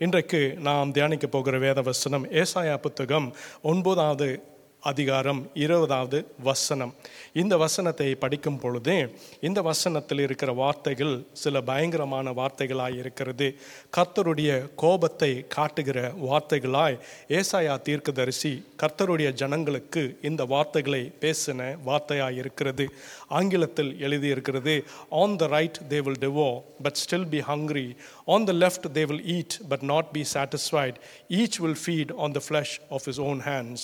இன்றைக்கு நாம் தியானிக்க போகிற வேத வசனம் ஏசாயா புத்தகம் ஒன்பதாவது அதிகாரம் இருபதாவது வசனம் இந்த வசனத்தை படிக்கும் பொழுதே இந்த வசனத்தில் இருக்கிற வார்த்தைகள் சில பயங்கரமான வார்த்தைகளாய் இருக்கிறது கர்த்தருடைய கோபத்தை காட்டுகிற வார்த்தைகளாய் ஏசாயா தீர்க்கதரிசி கர்த்தருடைய ஜனங்களுக்கு இந்த வார்த்தைகளை பேசின வார்த்தையாய் இருக்கிறது ஆங்கிலத்தில் எழுதியிருக்கிறது on the right they will devour but still be hungry on the left they will eat but not be satisfied each will feed on the flesh of his own hands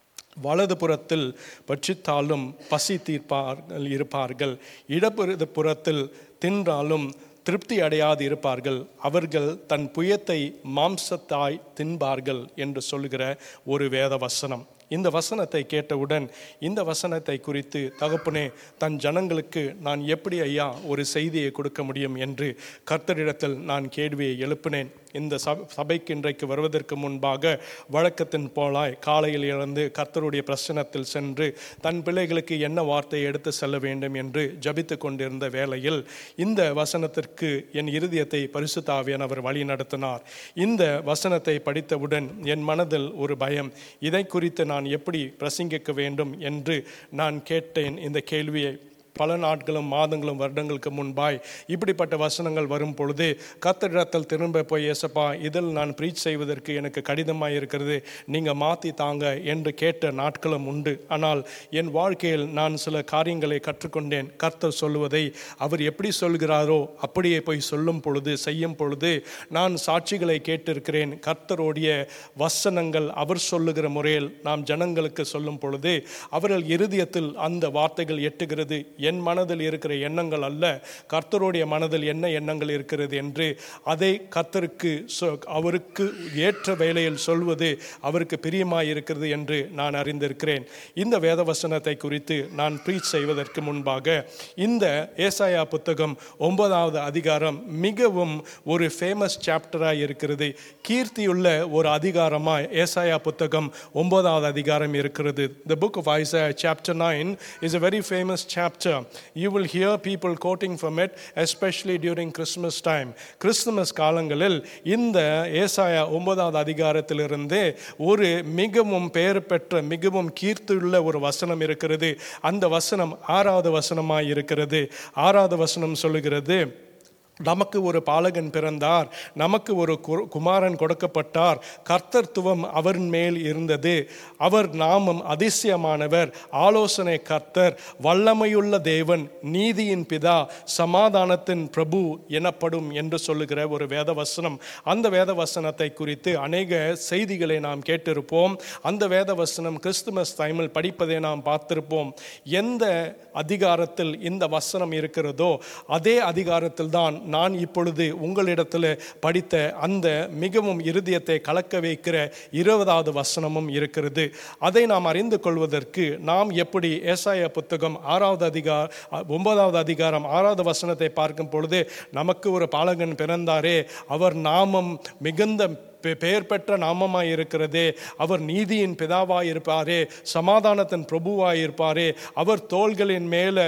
வலது புறத்தில் பட்சித்தாலும் பசி தீர்ப்பார்கள் இருப்பார்கள் இடது புறத்தில் தின்றாலும் திருப்தி அடையாது இருப்பார்கள் அவர்கள் தன் புயத்தை மாம்சத்தாய் தின்பார்கள் என்று சொல்லுகிற ஒரு வேத வசனம் இந்த வசனத்தை கேட்டவுடன் இந்த வசனத்தை குறித்து தகப்பனே தன் ஜனங்களுக்கு நான் எப்படி ஐயா ஒரு செய்தியை கொடுக்க முடியும் என்று கர்த்தரிடத்தில் நான் கேள்வியை எழுப்பினேன் இந்த சப சபைக்கு இன்றைக்கு வருவதற்கு முன்பாக வழக்கத்தின் போலாய் காலையில் இருந்து கர்த்தருடைய பிரசனத்தில் சென்று தன் பிள்ளைகளுக்கு என்ன வார்த்தையை எடுத்து செல்ல வேண்டும் என்று ஜபித்து கொண்டிருந்த வேளையில் இந்த வசனத்திற்கு என் இருதயத்தை பரிசுத்தாவியன் அவர் வழி நடத்தினார் இந்த வசனத்தை படித்தவுடன் என் மனதில் ஒரு பயம் இதை குறித்து நான் எப்படி பிரசங்கிக்க வேண்டும் என்று நான் கேட்டேன் இந்த கேள்வியை பல நாட்களும் மாதங்களும் வருடங்களுக்கு முன்பாய் இப்படிப்பட்ட வசனங்கள் வரும் பொழுது கத்தரிடத்தில் திரும்ப போய் ஏசப்பா இதில் நான் ப்ரீச் செய்வதற்கு எனக்கு கடினமாக இருக்கிறது நீங்கள் மாற்றி தாங்க என்று கேட்ட நாட்களும் உண்டு ஆனால் என் வாழ்க்கையில் நான் சில காரியங்களை கற்றுக்கொண்டேன் கர்த்தர் சொல்லுவதை அவர் எப்படி சொல்கிறாரோ அப்படியே போய் சொல்லும் பொழுது செய்யும் பொழுது நான் சாட்சிகளை கேட்டிருக்கிறேன் கர்த்தருடைய வசனங்கள் அவர் சொல்லுகிற முறையில் நாம் ஜனங்களுக்கு சொல்லும் பொழுது அவர்கள் இருதயத்தில் அந்த வார்த்தைகள் எட்டுகிறது என் மனதில் இருக்கிற எண்ணங்கள் அல்ல கர்த்தருடைய மனதில் என்ன எண்ணங்கள் இருக்கிறது என்று அதை கர்த்தருக்கு சொ- அவருக்கு ஏற்ற வேளையில் சொல்வது அவருக்கு பிரியமாய் இருக்கிறது என்று நான் அறிந்திருக்கிறேன் இந்த வேத வசனத்தை குறித்து நான் ப்ரீச் செய்வதற்கு முன்பாக இந்த ஏசாயா புத்தகம் ஒன்பதாவது அதிகாரம் மிகவும் ஒரு ஃபேமஸ் சாப்டராக இருக்கிறது கீர்த்தியுள்ள ஒரு அதிகாரமாய் ஏசாயா புத்தகம் ஒன்பதாவது அதிகாரம் இருக்கிறது the book of Isaiah chapter 9 is a very famous chapter you will hear people quoting from it especially during christmas time கிறிஸ்துமஸ் காலங்களில் இந்த ஏசாயா ஒன்பதாவது அதிகாரத்திலிருந்து ஒரு மிகவும் பெயர் பெற்ற மிகவும் கீர்த்தியுள்ள ஒரு வசனம் இருக்கிறது அந்த வசனம் ஆறாவது வசனமாய் இருக்கிறது ஆறாவது வசனம் சொல்லுகிறது நமக்கு ஒரு பாலகன் பிறந்தார் நமக்கு ஒரு கு- குமாரன் கொடுக்கப்பட்டார் கர்த்தர்த்துவம் அவர் மேல் இருந்தது அவர் நாமம் அதிசயமானவர் ஆலோசனை கர்த்தர் வல்லமையுள்ள தேவன் நீதியின் பிதா சமாதானத்தின் பிரபு எனப்படும் என்று சொல்லுகிற ஒரு வேத வசனம் அந்த வேத வசனத்தை குறித்து அநேக செய்திகளை நாம் கேட்டிருப்போம் அந்த வேத வசனம் கிறிஸ்துமஸ் டைமில் படிப்பதை நாம் பார்த்திருப்போம் எந்த அதிகாரத்தில் இந்த வசனம் இருக்கிறதோ அதே அதிகாரத்தில் தான் நான் இப்பொழுது உங்களிடத்தில் படித்த அந்த மிகவும் இருதயத்தை கலக்க வைக்கிற இருபதாவது வசனமும் இருக்கிறது அதை நாம் அறிந்து கொள்வதற்கு நாம் எப்படி ஏசாய புத்தகம் ஆறாவது அதிகார ஒன்பதாவது அதிகாரம் ஆறாவது வசனத்தை பார்க்கும் பொழுது நமக்கு ஒரு பாலகன் பிறந்தாரே அவர் நாமம் மிகுந்த பெ- பெயர் பெற்ற நாமமாய் இருக்கிறதே அவர் நீதியின் பிதாவாய் இருப்பாரே சமாதானத்தின் பிரபுவாய் இருப்பாரே அவர் தோள்களின் மேலே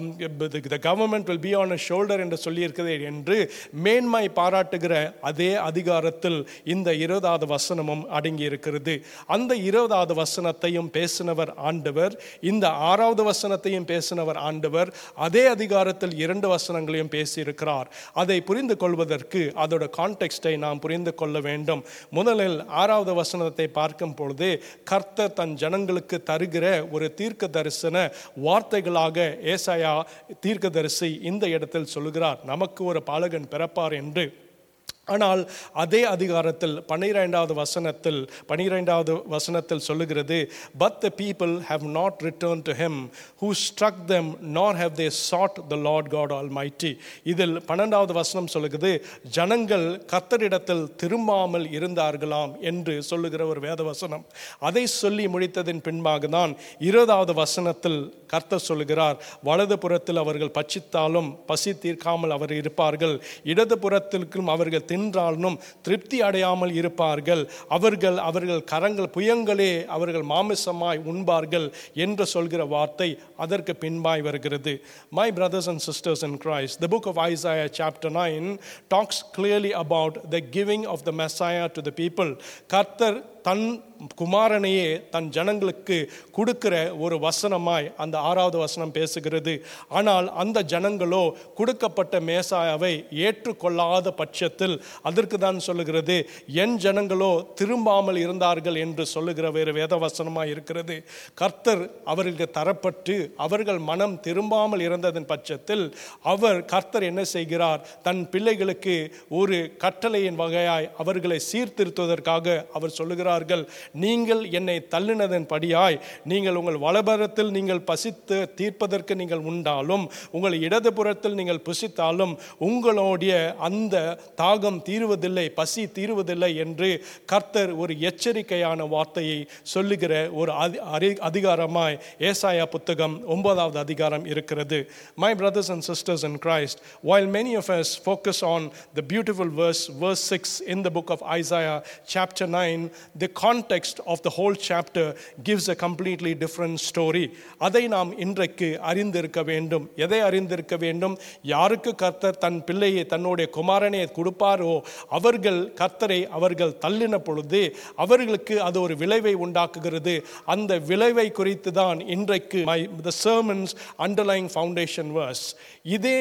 the government will be on a shoulder என்று சொல்லியிருக்கிறதே என்று மேன்மை பாராட்டுகிற அதே அதிகாரத்தில் இந்த இருபதாவது வசனமும் அடங்கி இருக்கிறது அந்த இருபதாவது வசனத்தையும் பேசினவர் ஆண்டவர் இந்த ஆறாவது வசனத்தையும் பேசினவர் ஆண்டவர் அதே அதிகாரத்தில் இரண்டு வசனங்களையும் பேசியிருக்கிறார் அதை புரிந்து கொள்வதற்கு அதோட கான்டெக்ஸ்டை நாம் புரிந்து கொள்ள வேண்டும் முதலில் ஆறாவது வசனத்தை பார்க்கும் பொழுது கர்த்தர் தன் ஜனங்களுக்கு தருகிற ஒரு தீர்க்க தரிசன வார்த்தைகளாக ஏசாயா தீர்க்கதரிசி இந்த இடத்தில் சொல்லுகிறார் நமக்கு ஒரு பாலகன் பிறப்பார் என்று ஆனால் அதே அதிகாரத்தில் பன்னிரெண்டாவது வசனத்தில் பன்னிரெண்டாவது வசனத்தில் சொல்லுகிறது but the people have not return to him who struck them nor have they sought the Lord God almighty இதில் பன்னெண்டாவது வசனம் சொல்லுகிறது ஜனங்கள் கர்த்தரிடத்தில் திரும்பாமல் இருந்தார்களாம் என்று சொல்லுகிற ஒரு வேத வசனம் அதை சொல்லி முடித்ததின் பின்பாக தான் இருபதாவது வசனத்தில் கர்த்தர் சொல்லுகிறார் வலது புறத்தில் அவர்கள் பட்சித்தாலும் பசி தீர்க்காமல் அவர் இருப்பார்கள் இடது புறத்திற்கும் அவர்கள் தின் தின்றாலும் திருப்தி அடையாமல் இருப்பார்கள் அவர்கள் அவர்கள் கரங்கள் புயங்களே அவர்கள் மாமிசமாய் உண்பார்கள் என்று சொல்கிற வார்த்தை அதற்கு பின்பாய் வருகிறது my brothers and sisters in Christ the book of Isaiah chapter nine talks clearly about the giving of the Messiah to the people கர்த்தர் தன் குமாரனையே தன் ஜனங்களுக்கு கொடுக்கிற ஒரு வசனமாய் அந்த ஆறாவது வசனம் பேசுகிறது ஆனால் அந்த ஜனங்களோ கொடுக்கப்பட்ட மேசாயாவை ஏற்றுக்கொள்ளாத பட்சத்தில் அதற்கு தான் சொல்லுகிறது என் ஜனங்களோ திரும்பாமல் இருந்தார்கள் என்று சொல்லுகிற வேறு வேத வசனமாய் இருக்கிறது கர்த்தர் அவர்களுக்கு தரப்பட்டு அவர்கள் மனம் திரும்பாமல் இருந்ததன் பட்சத்தில் அவர் கர்த்தர் என்ன செய்கிறார் தன் பிள்ளைகளுக்கு ஒரு கட்டளையின் வகையாய் அவர்களை சீர்திருத்துவதற்காக அவர் சொல்லுகிறார்கள் நீங்கள் என்னை தள்ளினதன் படியாய் நீங்கள் உங்கள் வலபரத்தில் நீங்கள் பசித்து தீர்ப்பதற்கு நீங்கள் உண்டாலும் உங்கள் இடதுபுறத்தில் நீங்கள் புசித்தாலும் உங்களுடைய அந்த தாகம் தீருவதில்லை பசி தீருவதில்லை என்று கர்த்தர் ஒரு எச்சரிக்கையான வார்த்தையை சொல்லுகிற ஒரு அதி- அறி- அதிகாரமாய் ஏசாயா புத்தகம் ஒன்பதாவது அதிகாரம் இருக்கிறது my brothers and sisters in Christ, while many of us focus on the beautiful verse, verse 6 in the book of Isaiah, chapter 9, the context of the whole chapter gives a completely different story. அதை நாம் இன்றைக்கு அறிந்திருக்க வேண்டும் எதை அறிந்திருக்க வேண்டும் யாருக்கு கர்த்தர் தன் பிள்ளையை தன்னுடைய குமாரனை கொடுப்பாரோ அவர்கள் கர்த்தரை அவர்கள் தள்ளின பொழுது அவர்களுக்கு அது ஒரு விளைவை உண்டாக்குகிறது அந்த விளைவை குறித்து தான் இன்றைக்கு my the sermons underlying foundation verse இதே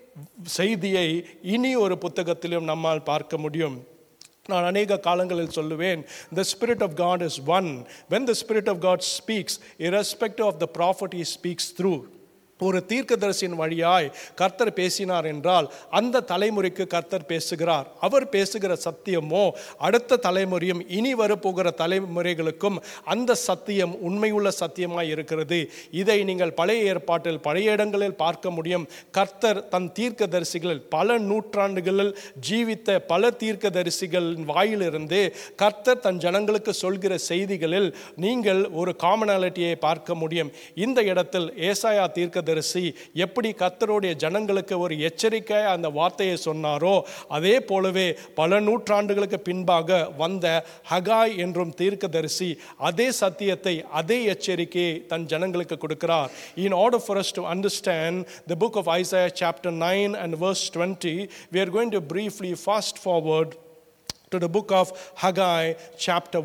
செய்தியை இனி ஒரு புத்தகத்திலும் நம்மால் பார்க்க முடியும் நான் அநேக காலங்களில் சொல்லுவேன் the spirit of god is one when the spirit of god speaks irrespective of the prophet he speaks through ஒரு தீர்க்கதரிசியின் வழியாய் கர்த்தர் பேசினார் என்றால் அந்த தலைமுறைக்கு கர்த்தர் பேசுகிறார் அவர் பேசுகிற சத்தியமோ அடுத்த தலைமுறையும் இனி வரப்போகிற தலைமுறைகளுக்கும் அந்த சத்தியம் உண்மையுள்ள சத்தியமாய் இருக்கிறது இதை நீங்கள் பழைய ஏற்பாட்டில் பழைய இடங்களில் பார்க்க முடியும் கர்த்தர் தன் தீர்க்கதரிசிகளில் பல நூற்றாண்டுகளில் ஜீவித்த பல தீர்க்கதரிசிகளின் வாயிலிருந்து கர்த்தர் தன் ஜனங்களுக்கு சொல்கிற செய்திகளில் நீங்கள் ஒரு காமனாலிட்டியை பார்க்க முடியும் இந்த இடத்தில் ஏசாயா தீர்க்கதரிசி எப்படி கர்த்தருடைய ஜனங்களுக்கு ஒரு எச்சரிக்கை அந்த வார்த்தையை சொன்னாரோ அதே போலவே பல நூற்றாண்டுகளுக்கு பின்பாக வந்த ஹகாய் என்றும் தீர்க்கதரிசி அதே சத்தியத்தை அதே எச்சரிக்கையை தன் ஜனங்களுக்கு கொடுக்கிறார் in order for us to understand the book of Isaiah chapter 9 and verse 20 we are going to briefly fast forward to the book of Haggai chapter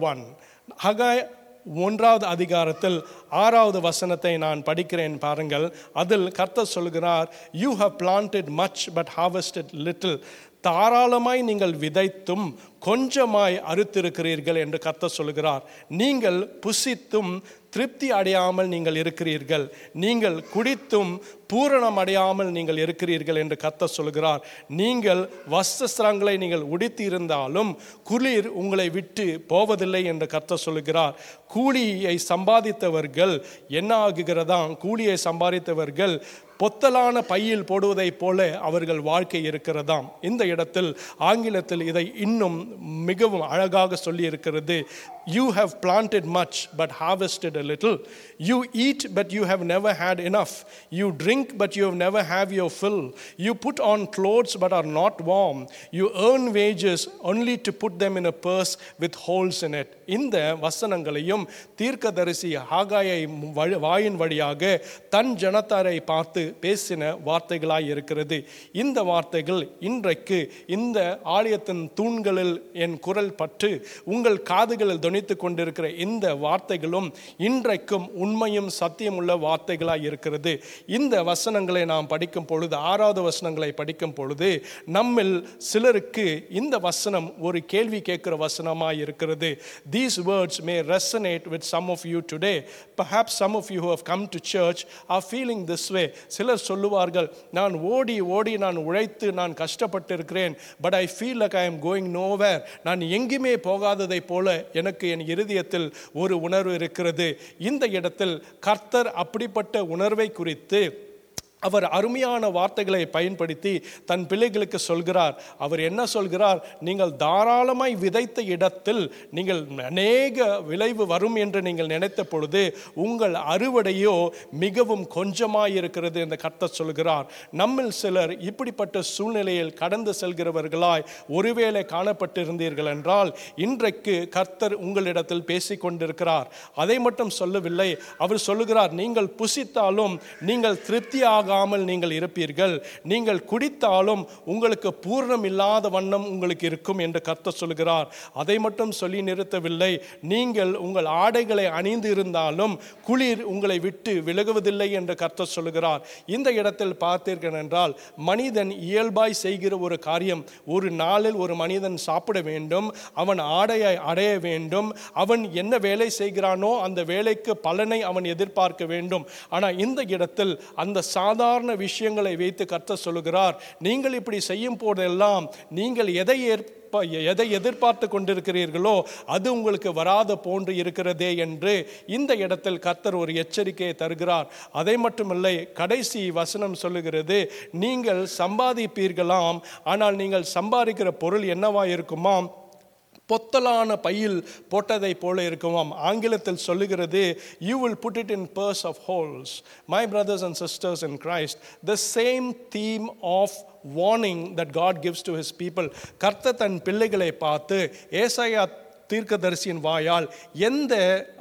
1 Haggai ஒன்றாவது அதிகாரத்தில் ஆறாவது வசனத்தை நான் படிக்கிறேன் பாருங்கள் அதில் கர்த்தர் சொல்கிறார் you have planted much but harvested little தாராளமாய் நீங்கள் விதைத்தும் கொஞ்சமாய் அறுத்திருக்கிறீர்கள் என்று கர்த்தர் சொல்கிறார் நீங்கள் புசித்தும் திருப்தி அடையாமல் நீங்கள் இருக்கிறீர்கள் நீங்கள் குடித்தும் பூரணம் அடையாமல் நீங்கள் இருக்கிறீர்கள் என்று கர்த்தர் சொல்கிறார் நீங்கள் வஸ்திரங்களை நீங்கள் உடுத்தி இருந்தாலும் குளிர் உங்களை விட்டு போவதில்லை என்று கர்த்தர் சொல்கிறார் கூலியை சம்பாதித்தவர்கள் என்ன ஆகுகிறதா கூலியை சம்பாதித்தவர்கள் பொத்தலான பையில் போடுவதைப் போல அவர்கள் வாழ்க்கை இருக்கிறதாம் இந்த இடத்தில் ஆங்கிலத்தில் இதை இன்னும் மிகவும் அழகாக சொல்லி இருக்கிறது you have planted much but harvested a little you eat but you have never had enough you drink but you have never have your fill you put on clothes but are not warm you earn wages only to put them in a purse with holes in it இந்த வசனங்களையும் தீர்க்கதரிசி ஆகாயை வழி- வாயின் வழியாக தன் ஜனத்தாரை பார்த்து பேசின வார்த்தைகளாய் இருக்கிறது இந்த வார்த்தைகள் இன்றைக்கு இந்த ஆலயத்தின் தூண்களில் என் குரல் பற்று உங்கள் காதுகளில் தொனித்து கொண்டிருக்கிற இந்த வார்த்தைகளும் இன்றைக்கும் உண்மையும் சத்தியம் உள்ள வார்த்தைகளாய் இருக்கிறது இந்த வசனங்களை நாம் படிக்கும் பொழுது ஆறாவது வசனங்களை படிக்கும் பொழுது நம்மில் சிலருக்கு இந்த வசனம் ஒரு கேள்வி கேட்கிற வசனமாய் இருக்கிறது these words may resonate with some of you today perhaps some of you who have come to church are feeling this way சிலர் சொல்லுவார்கள் நான் ஓடி ஓடி நான் உழைத்து நான் கஷ்டப்பட்டு இருக்கிறேன் but I feel like I am going nowhere நான் எங்குமே போகாததைப் போல எனக்கு என் இருதயத்தில் ஒரு உணர்வு இருக்கிறது இந்த இடத்தில் கர்த்தர் அப்படிப்பட்ட உணர்வை குறித்து அவர் அருமையான வார்த்தைகளை பயன்படுத்தி தன் பிள்ளைகளுக்கு சொல்கிறார் அவர் என்ன சொல்கிறார் நீங்கள் தாராளமாய் விதைத்த இடத்தில் நீங்கள் அநேக விளைவு வரும் என்று நீங்கள் நினைத்த பொழுது உங்கள் அறுவடையோ மிகவும் கொஞ்சமாய் இருக்கிறது என்று கர்த்தர் சொல்கிறார் நம்மில் சிலர் இப்படிப்பட்ட சூழ்நிலையில் கடந்து செல்கிறவர்களாய் ஒருவேளை காணப்பட்டிருந்தீர்கள் என்றால் இன்றைக்கு கர்த்தர் உங்களிடத்தில் பேசிக் கொண்டிருக்கிறார் அதை மட்டும் சொல்லவில்லை அவர் சொல்லுகிறார் நீங்கள் புசித்தாலும் நீங்கள் திருப்தியாகாமல் நீங்கள் இருப்பீர்கள் நீங்கள் குடித்தாலும் உங்களுக்கு பூர்ணம் இல்லாத வண்ணம் உங்களுக்கு இருக்கும் என்று கர்த்தர் சொல்கிறார் அதை மட்டும் சொல்லி நிறுத்தவில்லை நீங்கள் உங்கள் ஆடைகளை அணிந்து இருந்தாலும் குளிர் உங்களை விட்டு விலகுவதில்லை என்று கர்த்தர் சொல்கிறார் இந்த இடத்தில் பார்த்தீர்கள் என்றால் மனிதன் இயல்பாய் செய்கிற ஒரு காரியம் ஒரு நாளில் ஒரு மனிதன் சாப்பிட வேண்டும் அவன் ஆடையை அடைய வேண்டும் அவன் என்ன வேலை செய்கிறானோ அந்த வேலைக்கு பலனை அவன் எதிர்பார்க்க வேண்டும் ஆனால் இந்த இடத்தில் அந்த சாதாரண விஷயங்களை வைத்து கர்த்தர் சொல்லுகிறார் நீங்கள் இப்படி செய்யும் போதெல்லாம் நீங்கள் எதை ஏற்ப எதை எதிர்பார்த்து கொண்டிருக்கிறீர்களோ அது உங்களுக்கு வராத போன்று இருக்கிறதே என்று இந்த இடத்தில் கர்த்தர் ஒரு எச்சரிக்கையை தருகிறார் அதை மட்டுமில்லை கடைசி வசனம் சொல்லுகிறது நீங்கள் சம்பாதிப்பீர்களாம் ஆனால் நீங்கள் சம்பாதிக்கிற பொருள் என்னவா இருக்குமாம் பொத்தலான பையில் போட்டதை போல இருக்குமாம் ஆங்கிலத்தில் சொல்லுகிறது you will put it in purse of holes my brothers and sisters in Christ the same theme of warning that God gives to his people கர்த்த தன் பிள்ளைகளை பார்த்து ஏசாயா தீர்க்கதரிசியின் வாயால் எந்த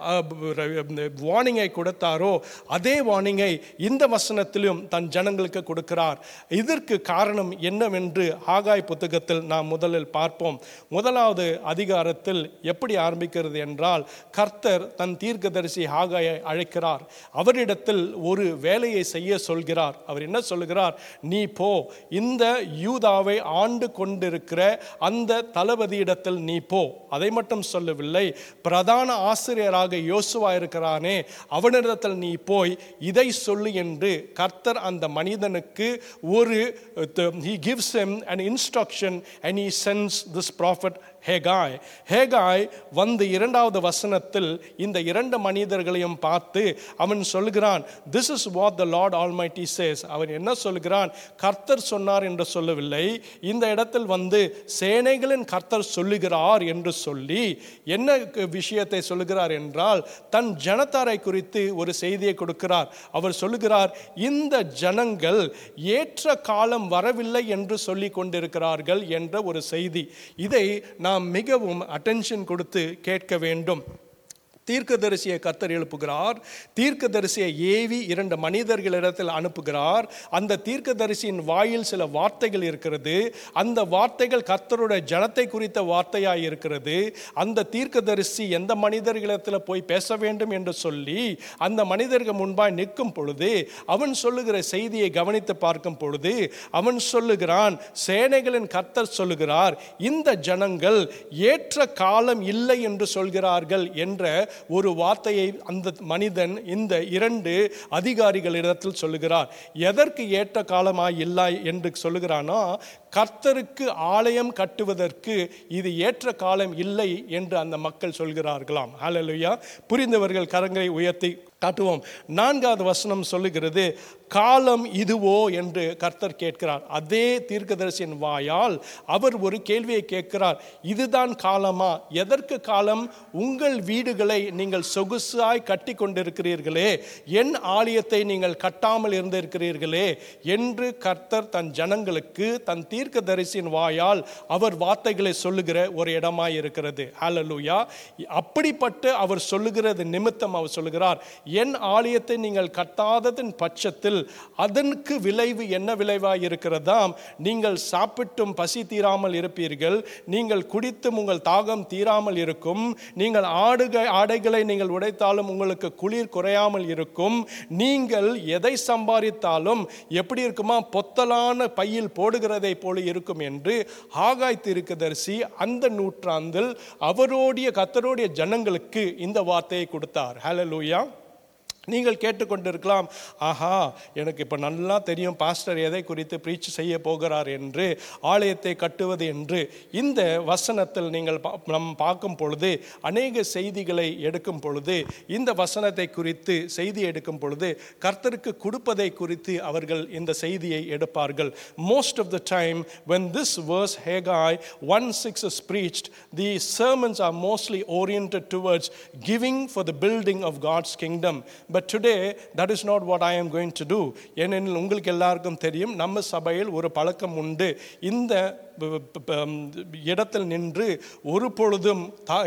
வார்னிங்கை கொடுத்தாரோ அதே வார்னிங்கை இந்த வசனத்திலும் தன் ஜனங்களுக்கு கொடுக்கிறார் இதற்கு காரணம் என்னவென்று ஆகாய் புத்தகத்தில் நாம் முதலில் பார்ப்போம் முதலாவது அதிகாரத்தில் எப்படி ஆரம்பிக்கிறது என்றால் கர்த்தர் தன் தீர்க்கதரிசி ஆகாயை அழைக்கிறார் அவரிடத்தில் ஒரு வேலையை செய்ய சொல்கிறார் அவர் என்ன சொல்கிறார் நீ போ இந்த யூதாவை ஆண்டு கொண்டிருக்கிற அந்த தளபதியிடத்தில் நீ போ அதை மட்டும் சொல்லவில்லை பிரதான ஆசிரியராக யோசுவா இருக்கிறானே அவனிடத்தில் நீ போய் இதை சொல்லு என்று கர்த்தர் அந்த மனிதனுக்கு ஒரு he gives him an instruction and he sends this prophet ஹேகாய் ஹேகாய் வந்து இரண்டாவது வசனத்தில் இந்த இரண்டு மனிதர்களையும் பார்த்து அவன் சொல்கிறான் this is what the Lord almighty says அவன் என்ன சொல்கிறான் கர்த்தர் சொன்னார் என்று சொல்லவில்லை இந்த இடத்தில் வந்து சேனைகளின் கர்த்தர் சொல்லுகிறார் என்று சொல்லி என்ன விஷயத்தை சொல்லுகிறார் என்றால் தன் ஜனத்தாரை குறித்து ஒரு செய்தியை கொடுக்கிறார் அவர் சொல்லுகிறார் இந்த ஜனங்கள் ஏற்ற காலம் வரவில்லை என்று சொல்லி கொண்டிருக்கிறார்கள் என்ற ஒரு செய்தி இதை நாம் மிகவும் அட்டென்ஷன் கொடுத்து கேட்க வேண்டும் தீர்க்கதரிசியை கத்தர் எழுப்புகிறார் தீர்க்கதரிசியை ஏவி இரண்டு மனிதர்களிடத்தில் அனுப்புகிறார் அந்த தீர்க்கதரிசியின் வாயில் சில வார்த்தைகள் இருக்கிறது அந்த வார்த்தைகள் கர்த்தருடைய ஜனத்தை குறித்த வார்த்தையாய் இருக்கிறது அந்த தீர்க்கதரிசி எந்த மனிதர்களிடத்தில் போய் பேச வேண்டும் என்று சொல்லி அந்த மனிதர்கள் முன்பாய் நிற்கும் பொழுது அவன் சொல்லுகிற செய்தியை கவனித்து பார்க்கும் பொழுது அவன் சொல்லுகிறான் சேனைகளின் கர்த்தர் சொல்லுகிறார் இந்த ஜனங்கள் ஏற்ற காலம் இல்லை என்று சொல்கிறார்கள் என்ற ஒரு வார்த்தையை அந்த மனிதன் இந்த இரண்டு அதிகாரிகளிடத்தில் சொல்லுகிறார் எதற்கு ஏற்ற காலமாய் இல்லை என்று சொல்லுகிறானா கர்த்தருக்கு ஆலயம் கட்டுவதற்கு இது ஏற்ற காலம் இல்லை என்று அந்த மக்கள் சொல்கிறார்களாம் ஹalleluya புரிந்தவர்கள் கரங்களை உயர்த்தி காட்டுவோம் நான்காவது வசனம் சொல்லுகிறது காலம் இதுவோ என்று கர்த்தர் கேட்கிறார் அதே தீர்க்கதரிசியின் வாயால் அவர் ஒரு கேள்வியை கேட்கிறார் இதுதான் காலமா எதற்கு காலம் உங்கள் வீடுகளை நீங்கள் சொகுசாய் கட்டி கொண்டிருக்கிறீர்களே என் ஆலயத்தை நீங்கள் கட்டாமல் இருந்திருக்கிறீர்களே என்று கர்த்தர் தன் ஜனங்களுக்கு தன் தீர்க்கதரிசியின் வாயால் அவர் வார்த்தைகளை சொல்லுகிற ஒரு இடமாய் இருக்கிறது ஹalleluya அப்படிப்பட்ட அவர் சொல்லுகிறது நிமித்தம் அவர் சொல்லுகிறார் என் ஆலயத்தை நீங்கள் கட்டாததன் பட்சத்தில் அதற்கு விளைவு என்ன விளைவாய் இருக்கிறதாம் நீங்கள் சாப்பிட்டும் பசி தீராமல் இருப்பீர்கள் நீங்கள் குடித்தும் உங்கள் தாகம் தீராமல் இருக்கும் நீங்கள் ஆடுக ஆடைகளை நீங்கள் உடைத்தாலும் உங்களுக்கு குளிர் குறையாமல் இருக்கும் நீங்கள் எதை சம்பாதித்தாலும் எப்படி இருக்குமா பொத்தலான பையில் போடுகிறதை போல இருக்கும் என்று ஆகாய் தீர்க்கதரிசி அந்த நூற்றாண்டில் அவரோடைய கத்தரோடைய ஜனங்களுக்கு இந்த வார்த்தையை கொடுத்தார் ஹalleluya நீங்கள் கேட்டுக்கொண்டிருக்கலாம் ஆஹா எனக்கு இப்போ நல்லா தெரியும் பாஸ்டர் எதை குறித்து ப்ரீச் செய்ய போகிறார் என்று ஆலயத்தை கட்டுவது என்று இந்த வசனத்தில் நீங்கள் பா- நம் பார்க்கும் பொழுது அநேக செய்திகளை எடுக்கும் பொழுது இந்த வசனத்தை குறித்து செய்தி எடுக்கும் பொழுது கர்த்தருக்கு கொடுப்பதை குறித்து அவர்கள் இந்த செய்தியை எடுப்பார்கள் most of the time when this verse Haggai 1 6 is preached the sermons are mostly oriented towards giving for the building of God's kingdom but today that is not what I am going to do ஏனெனில் உங்களுக்கு எல்லாருக்கும் தெரியும் நம்ம சபையில் ஒரு பழக்கம் உண்டு இந்த ப- ப- ப- இடத்தில் நின்று ஒரு பொழுதும் தா-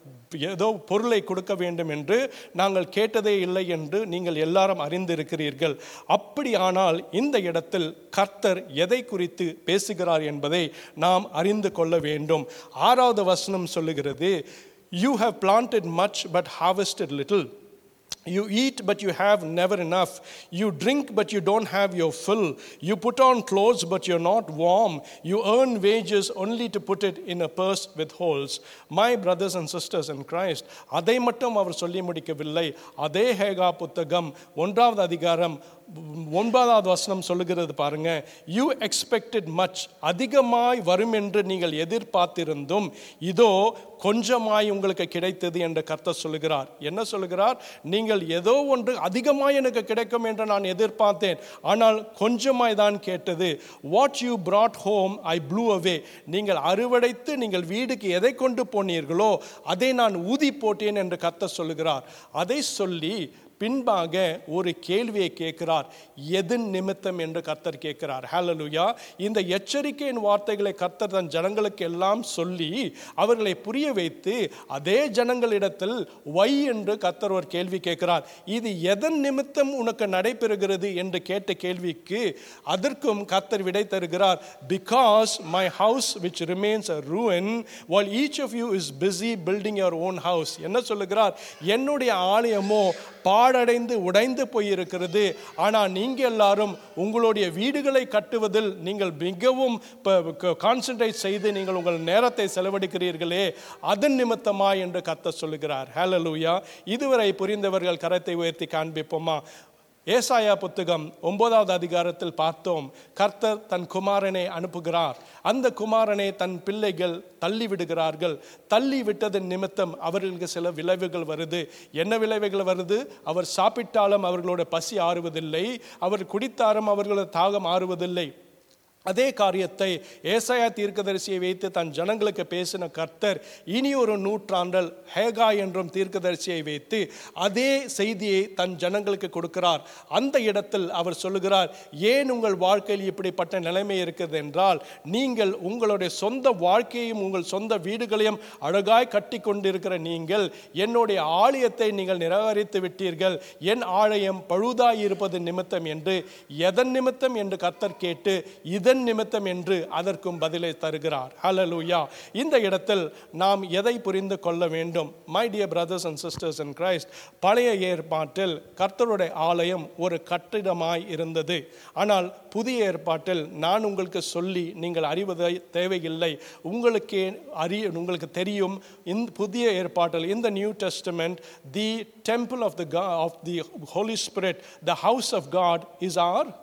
ஏதோ பொருளை கொடுக்க வேண்டும் என்று நாங்கள் கேட்டதே இல்லை என்று நீங்கள் எல்லாரும் அறிந்திருக்கிறீர்கள் அப்படியானால் இந்த இடத்தில் கர்த்தர் எதை குறித்து பேசுகிறார் என்பதை நாம் அறிந்து கொள்ள வேண்டும் ஆறாவது வசனம் சொல்லுகிறது you have planted much but harvested little You eat, but you have never enough. You drink, but you don't have your fill. You put on clothes, but you're not warm. You earn wages only to put it in a purse with holes. My brothers and sisters in Christ, அதை மட்டும் அவர் சொல்லி முடிக்கவில்லை அதே ஹேகா புத்தகம் ஒன்றாவது அதிகாரம் ஒன்பதாவது வசனம் சொல்லுகிறது பாருங்க யூ எக்ஸ்பெக்டட் மச் அதிகமாய் வரும் என்று நீங்கள் எதிர்பார்த்திருந்தும் இதோ கொஞ்சமாய் உங்களுக்கு கிடைத்தது என்று கர்த்தர் சொல்லுகிறார் என்ன சொல்லுகிறார் நீங்கள் ஏதோ ஒன்று அதிகமாய் எனக்கு கிடைக்கும் என்று நான் எதிர்பார்த்தேன் ஆனால் கொஞ்சமாய் தான் கேட்டது what you brought home I blew away நீங்கள் அறுவடைத்து நீங்கள் வீடுக்கு எதை கொண்டு போனீர்களோ அதை நான் ஊதி போட்டேன் என்று கர்த்தர் சொல்லுகிறார் அதை சொல்லி பின்பாக ஒரு கேள்வியை கேட்கிறார் எதன் நிமித்தம் என்று கர்த்தர் கேட்கிறார் ஹalleluya இந்த எச்சரிக்கையின் வார்த்தைகளை கர்த்தர் தன் ஜனங்களுக்கு எல்லாம் சொல்லி அவர்களை புரிய வைத்து அதே ஜனங்களிடத்தில் வை என்று கர்த்தர் ஒரு கேள்வி கேட்கிறார் இது எதன் நிமித்தம் உனக்கு நடைபெறுகிறது என்று கேட்ட கேள்விக்கு அதற்கும் கர்த்தர் விடை தருகிறார் because my house which remains a ruin while each of you is busy building your own house என்ன சொல்லுகிறார் என்னுடைய ஆலயமோ பாழடைந்து உடைந்து போயிருக்கிறது ஆனால் நீங்கள் எல்லாரும் உங்களுடைய வீடுகளை கட்டுவதில் நீங்கள் மிகவும் கான்சென்ட்ரேட் செய்து நீங்கள் உங்கள் நேரத்தை செலவழிக்கிறீர்களே அதன் நிமித்தமா என்று கத்த சொல்லுகிறார் ஹalleluya இதுவரை புரிந்தவர்கள் கரத்தை உயர்த்தி காண்பிப்போமா ஏசாயா புத்தகம் ஒன்பதாவது அதிகாரத்தில் பார்த்தோம் கர்த்தர் தன் குமாரனை அனுப்புகிறார் அந்த குமாரனை தன் பிள்ளைகள் தள்ளி விடுகிறார்கள் தள்ளி விட்டதன் நிமித்தம் அவர்களுக்கு சில விளைவுகள் வருது என்ன விளைவுகள் வருது அவர் சாப்பிட்டாலும் அவர்களோட பசி ஆறுவதில்லை அவர் குடித்தாலும் அவர்களோட தாகம் ஆறுவதில்லை அதே காரியத்தை ஏசாயா தீர்க்கதரிசியை வைத்து தன் ஜனங்களுக்கு பேசின கர்த்தர் இனி ஒரு நூற்றாண்டல் ஹேகா என்றும் தீர்க்கதரிசியை வைத்து அதே செய்தியை தன் ஜனங்களுக்கு கொடுக்கிறார் அந்த இடத்தில் அவர் சொல்லுகிறார் ஏன் உங்கள் வாழ்க்கையில் இப்படிப்பட்ட நிலைமை இருக்கிறது என்றால் நீங்கள் உங்களுடைய சொந்த வாழ்க்கையும் உங்கள் சொந்த வீடுகளையும் அழகாய் கட்டி கொண்டிருக்கிற நீங்கள் என்னுடைய ஆலயத்தை நீங்கள் நிராகரித்து விட்டீர்கள் என் ஆலயம் பழுதாய் இருப்பது நிமித்தம் என்று எதன் நிமித்தம் என்று கர்த்தர் கேட்டு இதன் நிமித்தம் என்று அதற்கும் பதிலை தருகிறார் ஹalleluya இந்த இடத்தில் நாம் எதை புரிந்து கொள்ள வேண்டும் my dear brothers and sisters in Christ பழைய ஏற்பாட்டில் கர்த்தருடைய ஆலயம் ஒரு கட்டிடமாய் இருந்தது ஆனால் புதிய ஏற்பாட்டில் நான் உங்களுக்கு சொல்லி நீங்கள் அறிவதை தேவையில்லை உங்களுக்கே அறிய உங்களுக்கு தெரியும் இந்த புதிய ஏற்பாட்டில் இந்த New Testament the temple of the of the Holy Spirit the house of God is our